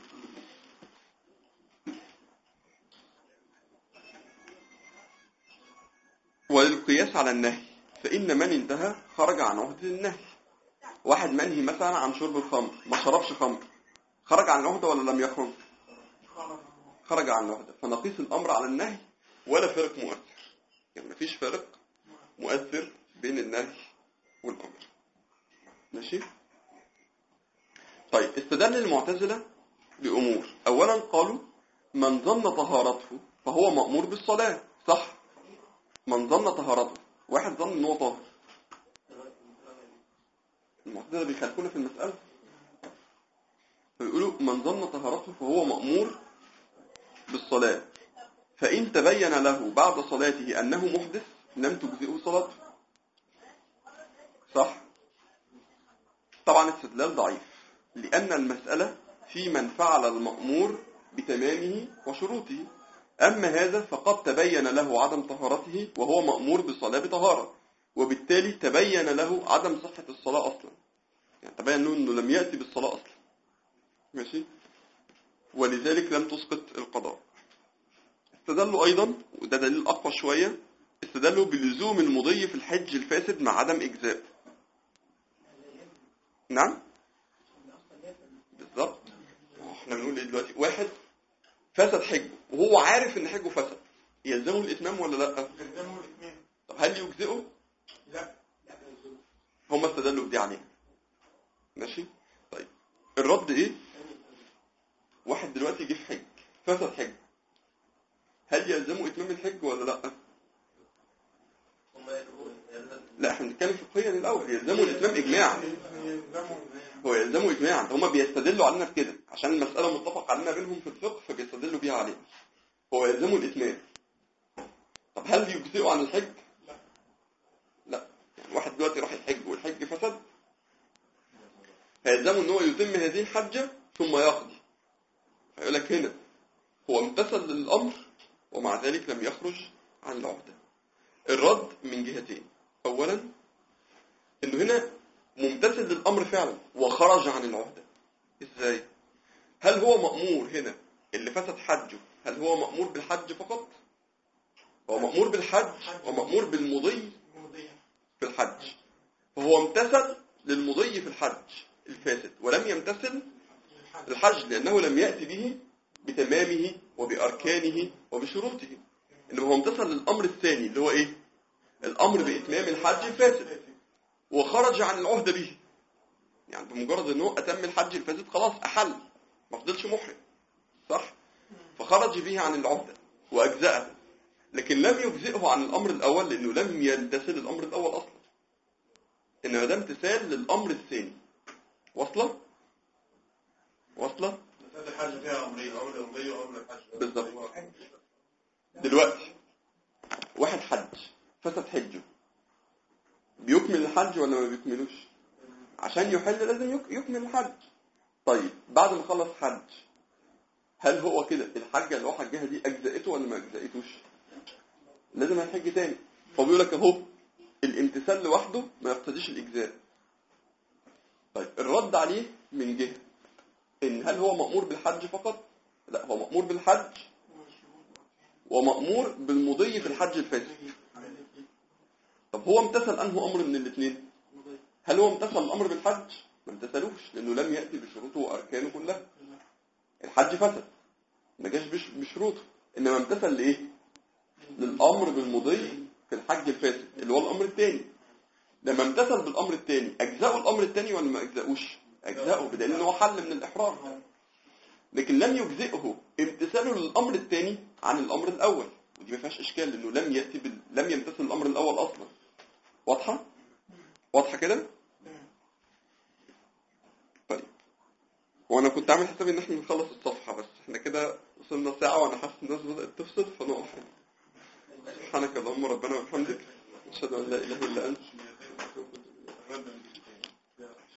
Speaker 1: وللقياس على النهي فإن من انتهى خرج عن عهدة النهي واحد منهي مثلا عن شرب الخمر ما شربش خمر خرج عن العهدة ولا لم يخرج خرج عن العهدة فنقيس الأمر على النهي ولا فرق مؤثر يعني مفيش فرق مؤثر بين النهي والأمر ماشي طيب استدل المعتزلة بأمور أولا قالوا من ظن طهارته فهو مأمور بالصلاة صح من ظن طهارته واحد ظن ان هو طاهر المعتزلة بيخالفونا في المسألة فيقولوا من ظن طهارته فهو مأمور بالصلاة فإن تبين له بعد صلاته أنه محدث لم تجزئه صلاته صح طبعا استدلال ضعيف لأن المسألة في من فعل المأمور بتمامه وشروطه أما هذا فقد تبين له عدم طهارته وهو مأمور بالصلاة بطهارة وبالتالي تبين له عدم صحة الصلاة أصلا يعني تبين له أنه لم يأتي بالصلاة أصلا ماشي ولذلك لم تسقط القضاء استدلوا أيضا وده دليل أقوى شوية استدلوا بلزوم المضي في الحج الفاسد مع عدم إجزاء نعم بالظبط احنا بنقول ايه دلوقتي واحد فسد حجه وهو عارف ان حجه فسد يلزمه الاتمام ولا لا
Speaker 5: يلزمه الاثنين
Speaker 1: طب هل يجزئه
Speaker 5: لا
Speaker 1: هم استدلوا بدي عليها ماشي طيب الرد ايه واحد دلوقتي جه في حج فسد حج هل يلزمه اتمام الحج ولا لا لا احنا بنتكلم فقهيا الاول يلزمه الاتمام اجماعا
Speaker 5: يلزمه
Speaker 1: هو يلزمه اجماعا هم بيستدلوا علينا بكده عشان المساله متفق علينا بينهم في الفقه فبيستدلوا بيها علينا هو يلزمه الاتمام طب هل يجزئه عن الحج لا يعني واحد دلوقتي راح الحج والحج فسد هيلزمه ان هو يتم هذه الحجه ثم يقضي هيقول لك هنا هو امتثل للامر ومع ذلك لم يخرج عن العهده الرد من جهتين اولا انه هنا ممتثل للامر فعلا وخرج عن العهده ازاي هل هو مأمور هنا اللي فسد حجه هل هو مأمور بالحج فقط هو مأمور بالحج ومأمور بالمضي في الحج فهو امتثل للمضي في الحج الفاسد ولم يمتثل الحج لأنه لم يأتي به بتمامه وبأركانه وبشروطه إنما هو امتثل للأمر الثاني اللي هو إيه الأمر بإتمام الحج الفاسد وخرج عن العهدة به يعني بمجرد أنه أتم الحج الفاسد خلاص أحل ما فضلش محرم صح فخرج به عن العهدة وأجزأه لكن لم يجزئه عن الامر الاول لانه لم يمتثل الامر الاول اصلا انما ده امتثال للامر الثاني واصله واصله
Speaker 5: مسألة الحج فيها أمرين أمر الأمرية وأمر الحج
Speaker 1: بالظبط. دلوقتي واحد حج فسد حجه بيكمل الحج ولا ما بيكملوش عشان يحل لازم يك- يكمل الحج طيب بعد ما خلص حج هل هو كده الحجه اللي هو حجها دي اجزأته ولا ما اجزأتوش لازم هيحج تاني هو بيقول لك اهو الامتثال لوحده ما يقتضيش الاجزاء طيب الرد عليه من جهه ان هل هو مأمور بالحج فقط لا هو مأمور بالحج ومأمور بالمضي في الحج الفاسد طب هو امتثل انه امر من الاثنين هل هو امتثل الامر بالحج ما امتثلوش لانه لم ياتي بشروطه واركانه كلها الحج فسد ما جاش بش- بشروطه انما امتثل لايه للامر بالمضي في الحج الفاسد اللي هو الامر الثاني لما امتثل بالامر الثاني اجزاؤه الامر الثاني ولا ما اجزاؤوش اجزاؤه بدليل ان هو حل من الاحرام لكن لم يجزئه امتثاله للامر الثاني عن الامر الاول ودي ما فيهاش اشكال لانه لم ياتي بال... لم يمتثل الامر الاول اصلا واضحه واضحه كده طيب وانا كنت عامل حسابي ان احنا نخلص الصفحه بس احنا كده وصلنا ساعه وانا حاسس الناس بدات تفصل فنقف هنا. سبحانك اللهم ربنا وبحمدك اشهد ان لا اله الا انت